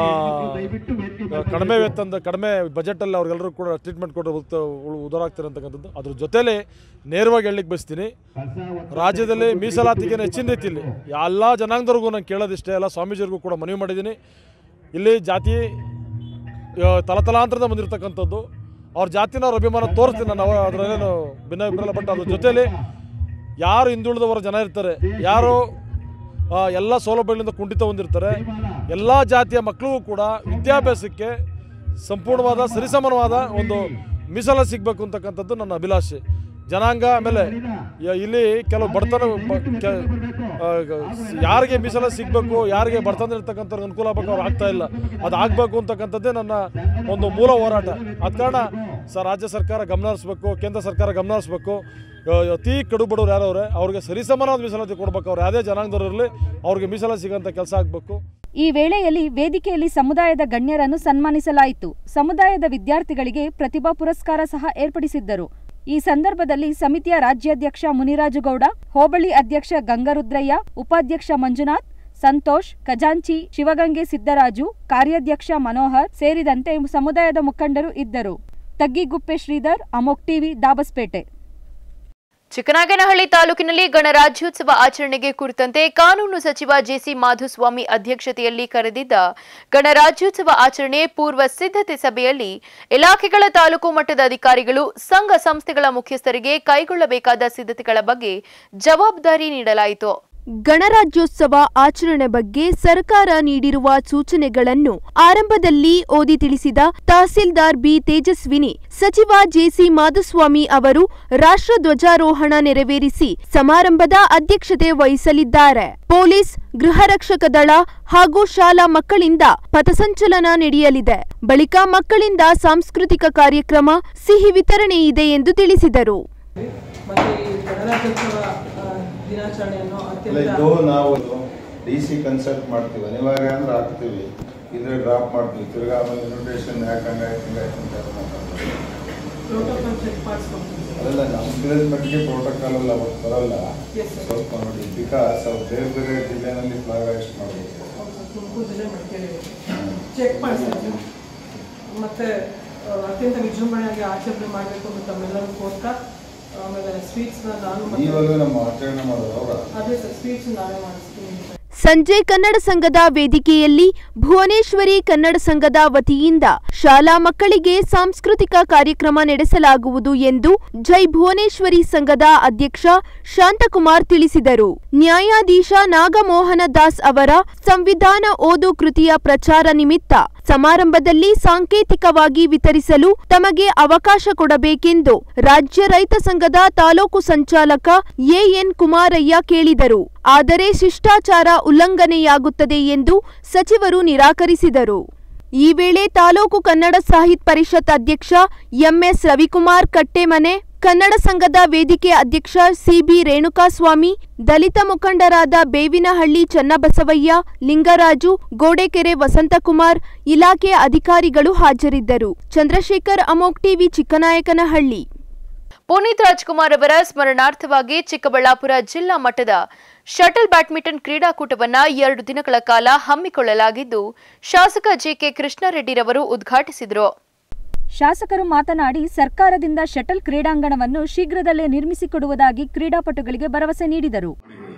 ಕಡಿಮೆ ವೇತನದ ಕಡಿಮೆ ಬಜೆಟಲ್ಲಿ ಅವ್ರಿಗೆಲ್ಲರೂ ಕೂಡ ಟ್ರೀಟ್ಮೆಂಟ್ ಕೊಟ್ಟು ಉದಾರಾಗ್ತಾರೆ ಅಂತಕ್ಕಂಥದ್ದು ಅದ್ರ ಜೊತೆಲಿ ನೇರವಾಗಿ ಹೇಳಲಿಕ್ಕೆ ಬಯಸ್ತೀನಿ ರಾಜ್ಯದಲ್ಲಿ ಮೀಸಲಾತಿಗೆ ಹೆಚ್ಚಿನ ರೀತಿಯಲ್ಲಿ ಎಲ್ಲ ಜನಾಂಗದವ್ರಿಗೂ ನಾನು ಕೇಳೋದಿಷ್ಟೇ ಎಲ್ಲ ಸ್ವಾಮೀಜಿಯವ್ರಿಗೂ ಕೂಡ ಮನವಿ ಮಾಡಿದ್ದೀನಿ ಇಲ್ಲಿ ಜಾತಿ ಆ, ತಲತಲಾಂತರದ ಬಂದಿರತಕ್ಕಂಥದ್ದು ಅವ್ರ ಜಾತಿನ ಅವ್ರ ಅಭಿಮಾನ ತೋರಿಸ್ತೀನಿ ನಾನು ಅವ- ಅದರಲ್ಲೇನು ಭಿನ್ನಾಭಿಪ್ರಾಯ ಬಟ್ ಅದ್ರ ಜೊತೆಲಿ ಯಾರು ಹಿಂದುಳಿದವರ ಜನ ಇರ್ತಾರೆ ಯಾರು ಆ, ಎಲ್ಲ ಸೌಲಭ್ಯಗಳಿಂದ ಕುಂಠಿತ ಹೊಂದಿರ್ತಾರೆ ಎಲ್ಲ ಜಾತಿಯ ಮಕ್ಕಳಿಗೂ ಕೂಡ ವಿದ್ಯಾಭ್ಯಾಸಕ್ಕೆ ಸಂಪೂರ್ಣವಾದ ಸರಿಸಮಾನವಾದ ಒಂದು ಮೀಸಲ ಸಿಗಬೇಕು ಅಂತಕ್ಕಂಥದ್ದು ನನ್ನ ಅಭಿಲಾಷೆ ಜನಾಂಗ ಆಮೇಲೆ ಯ- ಇಲ್ಲಿ ಕೆಲವು ಬಡತನ ಬ- ಕೆ- ಆ, ಗ- ಯಾರಿಗೆ ಮೀಸಲ ಸಿಗಬೇಕು ಯಾರಿಗೆ ಬಡತನ ಇರ್ತಕ್ಕಂಥವ್ರಿಗೆ ಅನುಕೂಲ ಆಗಬೇಕು ಅವ್ರು ಆಗ್ತಾ ಇಲ್ಲ ಅದು ಆಗಬೇಕು ಅಂತಕ್ಕಂಥದ್ದೇ ನನ್ನ ಒಂದು ಮೂಲ ಹೋರಾಟ ಆದ ಕಾರಣ ಸ ರಾಜ್ಯ ಸರ್ಕಾರ ಗಮನ ಹರಿಸ್ಬೇಕು ಕೇಂದ್ರ ಸರ್ಕಾರ ಗಮನ ಹರಿಸ್ಬೇಕು ಆ, ಅತಿ ಕಡು ಬಡವ್ರು ಯಾರವ್ರೆ ಅವ್ರಿಗೆ ಸರಿಸಮಾನವಾದ ಮೀಸಲಾತಿ ಕೊಡ್ಬೇಕು ಅವ್ರು ಯಾವುದೇ ಜನಾಂಗದವ್ರು ಇರಲಿ ಅವ್ರಿಗೆ ಮೀಸಲಾತಿ ಸಿಗೋಂಥ ಕೆಲಸ ಆಗಬೇಕು ಈ ವೇಳೆಯಲ್ಲಿ ವೇದಿಕೆಯಲ್ಲಿ ಸಮುದಾಯದ ಗಣ್ಯರನ್ನು ಸನ್ಮಾನಿಸಲಾಯಿತು ಸಮುದಾಯದ ವಿದ್ಯಾರ್ಥಿಗಳಿಗೆ ಪ್ರತಿಭಾ ಪುರಸ್ಕಾರ ಸಹ ಏರ್ಪಡಿಸಿದ್ದರು ಈ ಸಂದರ್ಭದಲ್ಲಿ ಸಮಿತಿಯ ರಾಜ್ಯಾಧ್ಯಕ್ಷ ಮುನಿರಾಜುಗೌಡ ಹೋಬಳಿ ಅಧ್ಯಕ್ಷ ಗಂಗರುದ್ರಯ್ಯ ಉಪಾಧ್ಯಕ್ಷ ಮಂಜುನಾಥ್ ಸಂತೋಷ್ ಖಜಾಂಚಿ ಶಿವಗಂಗೆ ಸಿದ್ದರಾಜು ಕಾರ್ಯಾಧ್ಯಕ್ಷ ಮನೋಹರ್ ಸೇರಿದಂತೆ ಸಮುದಾಯದ ಮುಖಂಡರು ಇದ್ದರು ತಗ್ಗಿಗುಪ್ಪೆ ಶ್ರೀಧರ್ ಅಮೋಕ್ ಟಿವಿ ದಾಬಸ್ಪೇಟೆ ಚಿಕ್ಕನಾಗನಹಳ್ಳಿ ತಾಲೂಕಿನಲ್ಲಿ ಗಣರಾಜ್ಯೋತ್ಸವ ಆಚರಣೆಗೆ ಕುರಿತಂತೆ ಕಾನೂನು ಸಚಿವ ಜೆಸಿ ಮಾಧುಸ್ವಾಮಿ ಅಧ್ಯಕ್ಷತೆಯಲ್ಲಿ ಕರೆದಿದ್ದ ಗಣರಾಜ್ಯೋತ್ಸವ ಆಚರಣೆ ಪೂರ್ವ ಸಿದ್ಧತೆ ಸಭೆಯಲ್ಲಿ ಇಲಾಖೆಗಳ ತಾಲೂಕು ಮಟ್ಟದ ಅಧಿಕಾರಿಗಳು ಸಂಘ ಸಂಸ್ಥೆಗಳ ಮುಖ್ಯಸ್ಥರಿಗೆ ಕೈಗೊಳ್ಳಬೇಕಾದ ಸಿದ್ಧತೆಗಳ ಬಗ್ಗೆ ಜವಾಬ್ದಾರಿ ನೀಡಲಾಯಿತು ಗಣರಾಜ್ಯೋತ್ಸವ ಆಚರಣೆ ಬಗ್ಗೆ ಸರ್ಕಾರ ನೀಡಿರುವ ಸೂಚನೆಗಳನ್ನು ಆರಂಭದಲ್ಲಿ ಓದಿ ತಿಳಿಸಿದ ತಹಸೀಲ್ದಾರ್ ಬಿ ತೇಜಸ್ವಿನಿ ಸಚಿವ ಜೆಸಿ ಮಾಧುಸ್ವಾಮಿ ಅವರು ರಾಷ್ಟ್ರ ಧ್ವಜಾರೋಹಣ ನೆರವೇರಿಸಿ ಸಮಾರಂಭದ ಅಧ್ಯಕ್ಷತೆ ವಹಿಸಲಿದ್ದಾರೆ ಪೊಲೀಸ್ ಗೃಹ ರಕ್ಷಕ ದಳ ಹಾಗೂ ಶಾಲಾ ಮಕ್ಕಳಿಂದ ಪಥಸಂಚಲನ ನಡೆಯಲಿದೆ ಬಳಿಕ ಮಕ್ಕಳಿಂದ ಸಾಂಸ್ಕೃತಿಕ ಕಾರ್ಯಕ್ರಮ ಸಿಹಿ ವಿತರಣೆ ಇದೆ ಎಂದು ತಿಳಿಸಿದರು ಮತ್ತೆ ಈ ಗಣರಾಜ್ಯೋತ್ಸವ ಆ, ದಿನಾಚರಣೆಯನ್ನು ಇಲ್ಲ ಅತ್ಯಂತ ಇದು ನಾವು ಡಿ ಸಿ ಕನ್ಸಲ್ಟ್ ಮಾಡ್ತೀವಿ ಅನಿವಾರ್ಯ ಅಂದ್ರೆ ಹಾಕ್ತೀವಿ ಇದ್ರೆ ಡ್ರಾಪ್ ಮಾಡ್ತೀವಿ ತಿರ್ಗಾ ಆಮೇಲೆ ಇನ್ವಿಟೇಷನ್ ಯಾಕೆ ಹಂಗಾಯ್ತು ಹಿಂಗಾಯ್ತು ಅಂತ ಎಲ್ಲ ಮಾತಾಡ್ತಾರೆ. ಪ್ರೋಟೋಕಾಲ್ ಚೆಕ್ ಮಾಡಿಸ್ಕೊಂಡ್ವಿ ಅದೆಲ್ಲ ನಮ್ಮ ತಿಳಿದ ಮಟ್ಟಿಗೆ ಪ್ರೋಟೋಕಾಲ್ ಎಲ್ಲ ಅವತ್ತು ಬರಲ್ಲ Yes, sir. ಸ್ವಲ್ಪ ನೋಡಿ ಬಿಕಾಸ್ ಅವ್ರು ಬೇರೆ ಬೇರೆ ಜಿಲ್ಲೆನಲ್ಲಿ ಫ್ಲಾಗ್ ಹಾಸ್ಟ್ ಮಾಡಬೇಕು ತುಮಕೂರು ಜಿಲ್ಲೆ ಮಡಿಕೇರಿ ಚೆಕ್ ಮಾಡಿಸ್ತೀವಿ ಮತ್ತೆ ಆ, ಅತ್ಯಂತ ವಿಜೃಂಭಣೆಯಾಗಿ ಆಚರಣೆ ಮಾಡಬೇಕು ಅಂತ ತಮ್ಮೆಲ್ಲರೂ ಕೋರ್ತಾ ಆಮೇಲೆ ಸ್ವೀಟ್ಸ್ನ ನಾನು ಮತ್ತೆ- ಇವಾಗ ನಮ್ಮ ಆಚರಣೆ ಮಾಡೋದು ಅವರ ಅದೇ ಸರ್ ಸ್ವೀಟ್ಸ್ ನಾನೇ ಮಾಡಿಸ್ತೀನಿ ಸಂಜೆ ಕನ್ನಡ ಸಂಘದ ವೇದಿಕೆಯಲ್ಲಿ ಭುವನೇಶ್ವರಿ ಕನ್ನಡ ಸಂಘದ ವತಿಯಿಂದ ಶಾಲಾ ಮಕ್ಕಳಿಗೆ ಸಾಂಸ್ಕೃತಿಕ ಕಾರ್ಯಕ್ರಮ ನಡೆಸಲಾಗುವುದು ಎಂದು ಜೈ ಭುವನೇಶ್ವರಿ ಸಂಘದ ಅಧ್ಯಕ್ಷ ಶಾಂತಕುಮಾರ್ ತಿಳಿಸಿದರು ನ್ಯಾಯಾಧೀಶ ನಾಗಮೋಹನ ದಾಸ್ ಅವರ ಸಂವಿಧಾನ ಓದು ಕೃತಿಯ ಪ್ರಚಾರ ನಿಮಿತ್ತ ಸಮಾರಂಭದಲ್ಲಿ ಸಾಂಕೇತಿಕವಾಗಿ ವಿತರಿಸಲು ತಮಗೆ ಅವಕಾಶ ಕೊಡಬೇಕೆಂದು ರಾಜ್ಯ ರೈತ ಸಂಘದ ತಾಲೂಕು ಸಂಚಾಲಕ ಎಎನ್ ಕುಮಾರಯ್ಯ ಕೇಳಿದರು ಆದರೆ ಶಿಷ್ಟಾಚಾರ ಉಲ್ಲಂಘನೆಯಾಗುತ್ತದೆ ಎಂದು ಸಚಿವರು ನಿರಾಕರಿಸಿದರು ಈ ವೇಳೆ ತಾಲೂಕು ಕನ್ನಡ ಸಾಹಿತ್ಯ ಪರಿಷತ್ ಅಧ್ಯಕ್ಷ ಎಂಎಸ್ ರವಿಕುಮಾರ್ ಕಟ್ಟೆಮನೆ ಕನ್ನಡ ಸಂಘದ ವೇದಿಕೆ ಅಧ್ಯಕ್ಷ ಸಿಬಿ ರೇಣುಕಾಸ್ವಾಮಿ ದಲಿತ ಮುಖಂಡರಾದ ಬೇವಿನಹಳ್ಳಿ ಚನ್ನಬಸವಯ್ಯ ಲಿಂಗರಾಜು ಗೋಡೆಕೆರೆ ವಸಂತಕುಮಾರ್ ಇಲಾಖೆ ಅಧಿಕಾರಿಗಳು ಹಾಜರಿದ್ದರು ಚಂದ್ರಶೇಖರ್ ಅಮೋಕ್ ಟಿವಿ ಚಿಕ್ಕನಾಯಕನಹಳ್ಳಿ ಪುನೀತ್ ರಾಜ್ಕುಮಾರ್ ಅವರ ಸ್ಮರಣಾರ್ಥವಾಗಿ ಚಿಕ್ಕಬಳ್ಳಾಪುರ ಜಿಲ್ಲಾ ಮಟ್ಟದ ಶಟಲ್ ಬ್ಯಾಡ್ಮಿಂಟನ್ ಕ್ರೀಡಾಕೂಟವನ್ನ ಎರಡು ದಿನಗಳ ಕಾಲ ಹಮ್ಮಿಕೊಳ್ಳಲಾಗಿದ್ದು ಶಾಸಕ ಜಿಕೆ ಕೃಷ್ಣಾರೆಡ್ಡಿರವರು ಉದ್ಘಾಟಿಸಿದರು ಶಾಸಕರು ಮಾತನಾಡಿ ಸರ್ಕಾರದಿಂದ ಶಟಲ್ ಕ್ರೀಡಾಂಗಣವನ್ನು ಶೀಘ್ರದಲ್ಲೇ ನಿರ್ಮಿಸಿಕೊಡುವುದಾಗಿ ಕ್ರೀಡಾಪಟುಗಳಿಗೆ ಭರವಸೆ ನೀಡಿದರು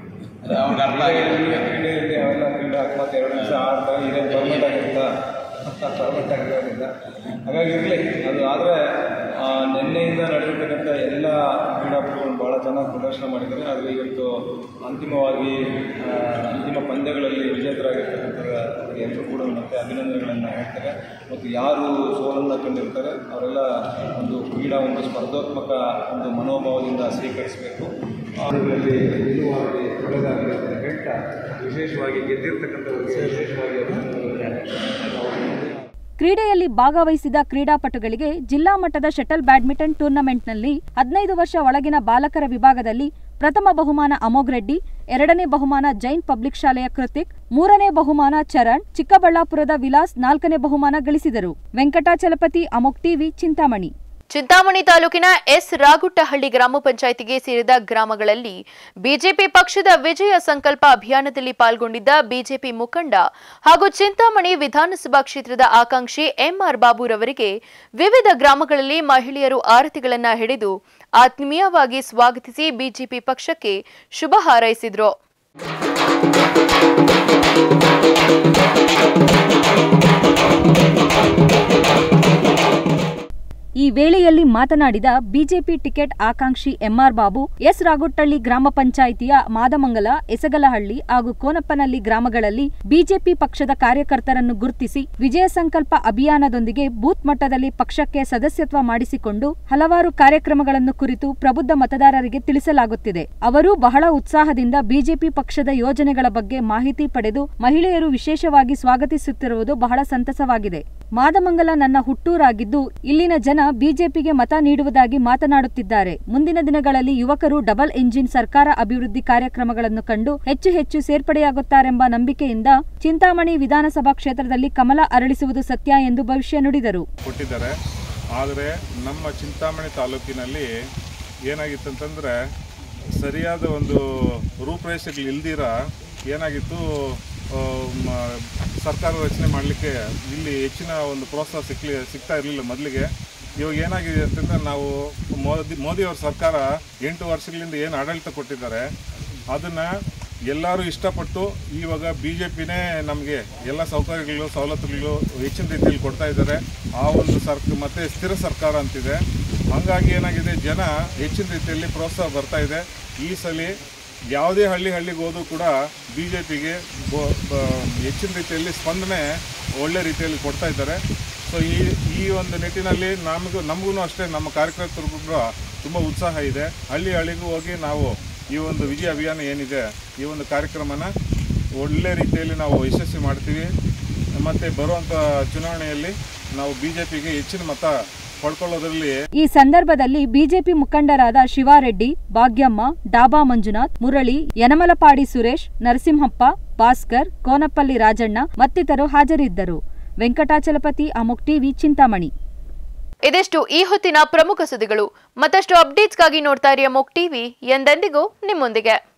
ಕ್ರೀಡೆಯಲ್ಲಿ ಅವೆಲ್ಲ ಕ್ರೀಡೆ ಅಕಸ್ಮಾತ್ ಎರಡು ನಿಮಿಷ ಆಡ್ತಾರೆ ಇದೇನು ಪರ್ಮನೆಂಟ್ ಆಗಿರುತ್ತಾ ಪರ್ಮನೆಂಟ್ ಆಗಿರೋದಿಲ್ಲ ಹಾಗಾಗಿ ಇರಲಿ ಅದು ಆದರೆ ನಿನ್ನೆಯಿಂದ ನಡೆದಿರ್ತಕ್ಕಂಥ ಎಲ್ಲ ಕ್ರೀಡಾಪಟುಗಳು ಭಾಳ ಚೆನ್ನಾಗಿ ಪ್ರದರ್ಶನ ಮಾಡಿದ್ದಾರೆ ಆದರೆ ಇವತ್ತು ಅಂತಿಮವಾಗಿ ಆ, ಅಂತಿಮ ಪಂದ್ಯಗಳಲ್ಲಿ ವಿಜೇತರಾಗಿರ್ತಕ್ಕಂಥ ಎಲ್ಲರೂ ಕೂಡ ಮತ್ತೆ ಅಭಿನಂದನೆಗಳನ್ನು ಹೇಳ್ತಾರೆ ಮತ್ತು ಯಾರು ಸೋಲನ್ನು ಕಂಡಿರ್ತಾರೆ ಅವರೆಲ್ಲ ಒಂದು ಕ್ರೀಡಾ ಒಂದು ಸ್ಪರ್ಧಾತ್ಮಕ ಒಂದು ಮನೋಭಾವದಿಂದ ಸ್ವೀಕರಿಸಬೇಕು ಅದರಲ್ಲಿ ನಿಲುವಾಗಿ ಒಳ್ಳೆಯದಾಗಲಿ ಅಂತ ಹೇಳ್ತಾ ವಿಶೇಷವಾಗಿ ಗೆದ್ದಿರ್ತಕ್ಕಂಥವ್ರಿಗೆ ವಿಶೇಷವಾಗಿ ಅಭಿನಂದನೆಗಳನ್ನು ಕ್ರೀಡೆಯಲ್ಲಿ ಭಾಗವಹಿಸಿದ ಕ್ರೀಡಾಪಟುಗಳಿಗೆ ಜಿಲ್ಲಾ ಮಟ್ಟದ ಶಟಲ್ ಬ್ಯಾಡ್ಮಿಂಟನ್ ಟೂರ್ನಮೆಂಟ್ನಲ್ಲಿ ಹದಿನೈದು ವರ್ಷ ಒಳಗಿನ ಬಾಲಕರ ವಿಭಾಗದಲ್ಲಿ ಪ್ರಥಮ ಬಹುಮಾನ ಅಮೋಘ್ ರೆಡ್ಡಿ ಎರಡನೇ ಬಹುಮಾನ ಜೈನ್ ಪಬ್ಲಿಕ್ ಶಾಲೆಯ ಕೃತಿಕ್ ಮೂರನೇ ಬಹುಮಾನ ಚರಣ್ ಚಿಕ್ಕಬಳ್ಳಾಪುರದ ವಿಲಾಸ್ ನಾಲ್ಕನೇ ಬಹುಮಾನ ಗಳಿಸಿದರು ವೆಂಕಟಾಚಲಪತಿ ಅಮೋಕ್ ಟಿವಿ ಚಿಂತಾಮಣಿ ಚಿಂತಾಮಣಿ ತಾಲೂಕಿನ ಎಸ್ ರಾಗುಟ್ಟಹಳ್ಳಿ ಗ್ರಾಮ ಪಂಚಾಯಿತಿಗೆ ಸೇರಿದ ಗ್ರಾಮಗಳಲ್ಲಿ ಬಿಜೆಪಿ ಪಕ್ಷದ ವಿಜಯ ಸಂಕಲ್ಪ ಅಭಿಯಾನದಲ್ಲಿ ಪಾಲ್ಗೊಂಡಿದ್ದ ಬಿಜೆಪಿ ಮುಖಂಡ ಹಾಗೂ ಚಿಂತಾಮಣಿ ವಿಧಾನಸಭಾ ಕ್ಷೇತ್ರದ ಆಕಾಂಕ್ಷಿ ಎಂಆರ್ ಬಾಬುರವರಿಗೆ ವಿವಿಧ ಗ್ರಾಮಗಳಲ್ಲಿ ಮಹಿಳೆಯರು ಆರತಿಗಳನ್ನ ಹಿಡಿದು ಆತ್ಮೀಯವಾಗಿ ಸ್ವಾಗತಿಸಿ ಬಿಜೆಪಿ ಪಕ್ಷಕ್ಕೆ ಶುಭ ಹಾರೈಸಿದ್ರು ಈ ವೇಳೆಯಲ್ಲಿ ಮಾತನಾಡಿದ ಬಿಜೆಪಿ ಟಿಕೆಟ್ ಆಕಾಂಕ್ಷಿ ಎಂಆರ್ ಬಾಬು ಎಸ್ ರಾಗುಟ್ಟಳ್ಳಿ ಗ್ರಾಮ ಪಂಚಾಯಿತಿಯ ಮಾದಮಂಗಲ ಎಸಗಲಹಳ್ಳಿ ಹಾಗೂ ಕೋನಪ್ಪನಹಳ್ಳಿ ಗ್ರಾಮಗಳಲ್ಲಿ ಬಿಜೆಪಿ ಪಕ್ಷದ ಕಾರ್ಯಕರ್ತರನ್ನು ಗುರುತಿಸಿ ವಿಜಯ ಸಂಕಲ್ಪ ಅಭಿಯಾನದೊಂದಿಗೆ ಬೂತ್ ಮಟ್ಟದಲ್ಲಿ ಪಕ್ಷಕ್ಕೆ ಸದಸ್ಯತ್ವ ಮಾಡಿಸಿಕೊಂಡು ಹಲವಾರು ಕಾರ್ಯಕ್ರಮಗಳನ್ನು ಕುರಿತು ಪ್ರಬುದ್ಧ ಮತದಾರರಿಗೆ ತಿಳಿಸಲಾಗುತ್ತಿದೆ ಅವರು ಬಹಳ ಉತ್ಸಾಹದಿಂದ ಬಿಜೆಪಿ ಪಕ್ಷದ ಯೋಜನೆಗಳ ಬಗ್ಗೆ ಮಾಹಿತಿ ಪಡೆದು ಮಹಿಳೆಯರು ವಿಶೇಷವಾಗಿ ಸ್ವಾಗತಿಸುತ್ತಿರುವುದು ಬಹಳ ಸಂತಸವಾಗಿದೆ ಮಾದಮಂಗಲ ನನ್ನ ಹುಟ್ಟೂರಾಗಿದ್ದು ಇಲ್ಲಿನ ಜನ ಬಿಜೆಪಿಗೆ ಮತ ನೀಡುವುದಾಗಿ ಮಾತನಾಡುತ್ತಿದ್ದಾರೆ ಮುಂದಿನ ದಿನಗಳಲ್ಲಿ ಯುವಕರು ಡಬಲ್ ಎಂಜಿನ್ ಸರ್ಕಾರ ಅಭಿವೃದ್ಧಿ ಕಾರ್ಯಕ್ರಮಗಳನ್ನು ಕಂಡು ಹೆಚ್ಚು ಹೆಚ್ಚು ಸೇರ್ಪಡೆಯಾಗುತ್ತಾರೆಂಬ ನಂಬಿಕೆಯಿಂದ ಚಿಂತಾಮಣಿ ವಿಧಾನಸಭಾ ಕ್ಷೇತ್ರದಲ್ಲಿ ಕಮಲ ಅರಳಿಸುವುದು ಸತ್ಯ ಎಂದು ಭವಿಷ್ಯ ನುಡಿದರು ಕೊಟ್ಟಿದ್ದಾರೆ ಆದರೆ ನಮ್ಮ ಚಿಂತಾಮಣಿ ತಾಲೂಕಿನಲ್ಲಿ ಏನಾಗಿತ್ತಂತಂದರೆ ಸರಿಯಾದ ಒಂದು ರೂಪರೇಷೆಗಳು ಇಲ್ದಿರ ಏನಾಗಿತ್ತು ಆ, ಮ- ಸರ್ಕಾರ ರಚನೆ ಮಾಡಲಿಕ್ಕೆ ಇಲ್ಲಿ ಹೆಚ್ಚಿನ ಒಂದು ಪ್ರೋತ್ಸಾಹ ಸಿಕ್ಲಿ ಸಿಗ್ತಾ ಇರಲಿಲ್ಲ ಮೊದಲಿಗೆ ಇವಾಗ ಏನಾಗಿದೆ ಅಂತಂದ್ರೆ ನಾವು ಮೋದಿ ಮೋದಿಯವ್ರ ಸರ್ಕಾರ ಎಂಟು ವರ್ಷಗಳಿಂದ ಏನು ಆಡಳಿತ ಕೊಟ್ಟಿದ್ದಾರೆ ಅದನ್ನು ಎಲ್ಲರೂ ಇಷ್ಟಪಟ್ಟು ಇವಾಗ ಬಿ ಜೆ ಪಿನೇ ನಮಗೆ ಎಲ್ಲ ಸೌಕರ್ಯಗಳು ಸವಲತ್ತುಗಳು ಹೆಚ್ಚಿನ ರೀತಿಯಲ್ಲಿ ಕೊಡ್ತಾ ಇದ್ದಾರೆ ಆ ಒಂದು ಸರ್ಕ ಮತ್ತು ಸ್ಥಿರ ಸರ್ಕಾರ ಅಂತಿದೆ ಹಾಗಾಗಿ ಏನಾಗಿದೆ ಜನ ಹೆಚ್ಚಿನ ರೀತಿಯಲ್ಲಿ ಪ್ರೋತ್ಸಾಹ ಬರ್ತಾ ಇದೆ ಈ ಸಲ ಯಾವುದೇ ಹಳ್ಳಿ ಹಳ್ಳಿಗೆ ಹೋದರೂ ಕೂಡ ಬಿ ಜೆ ಪಿಗೆ ಹೆಚ್ಚಿನ ರೀತಿಯಲ್ಲಿ ಸ್ಪಂದನೆ ಒಳ್ಳೆ ರೀತಿಯಲ್ಲಿ ಕೊಡ್ತಾ ಇದ್ದಾರೆ ಸೊ ಈ ಈ ಒಂದು ನಿಟ್ಟಿನಲ್ಲಿ ನಮಗೂ ನಮಗೂ ಅಷ್ಟೇ ನಮ್ಮ ಕಾರ್ಯಕರ್ತರಿಗೂ ಕೂಡ ತುಂಬ ಉತ್ಸಾಹ ಇದೆ ಹಳ್ಳಿ ಹಳ್ಳಿಗೂ ಹೋಗಿ ನಾವು ಈ ಒಂದು ವಿಜಯ ಅಭಿಯಾನ ಏನಿದೆ ಈ ಒಂದು ಕಾರ್ಯಕ್ರಮನ ಒಳ್ಳೆ ರೀತಿಯಲ್ಲಿ ನಾವು ಯಶಸ್ವಿ ಮಾಡ್ತೀವಿ ಮತ್ತು ಬರುವಂಥ ಚುನಾವಣೆಯಲ್ಲಿ ನಾವು ಬಿ ಜೆ ಪಿಗೆ ಹೆಚ್ಚಿನ ಮತ ಪಡ್ಕೊಳ್ಳೋದ್ರಲ್ಲಿ ಈ ಸಂದರ್ಭದಲ್ಲಿ ಬಿಜೆಪಿ ಮುಖಂಡರಾದ ಶಿವಾರೆಡ್ಡಿ ಭಾಗ್ಯಮ್ಮ ಡಾಬಾ ಮಂಜುನಾಥ್ ಮುರಳಿ ಯನಮಲಪಾಡಿ ಸುರೇಶ್ ನರಸಿಂಹಪ್ಪ ಭಾಸ್ಕರ್ ಕೋನಪಲ್ಲಿ ರಾಜಣ್ಣ ಮತ್ತಿತರರು ಹಾಜರಿದ್ದರು ವೆಂಕಟಾಚಲಪತಿ ಅಮುಕ್ ಟಿವಿ ಚಿಂತಾಮಣಿ ಇದಿಷ್ಟು ಈ ಹೊತ್ತಿನ ಪ್ರಮುಖ ಸುದ್ದಿಗಳು ಮತ್ತಷ್ಟು ಅಪ್ಡೇಟ್ಸ್ಗಾಗಿ ನೋಡ್ತಾ ಇರಿ ಅಮೋಕ್ ಟಿವಿ ಎಂದೆಂದಿಗೂ ನಿಮ್ಮೊಂದಿಗೆ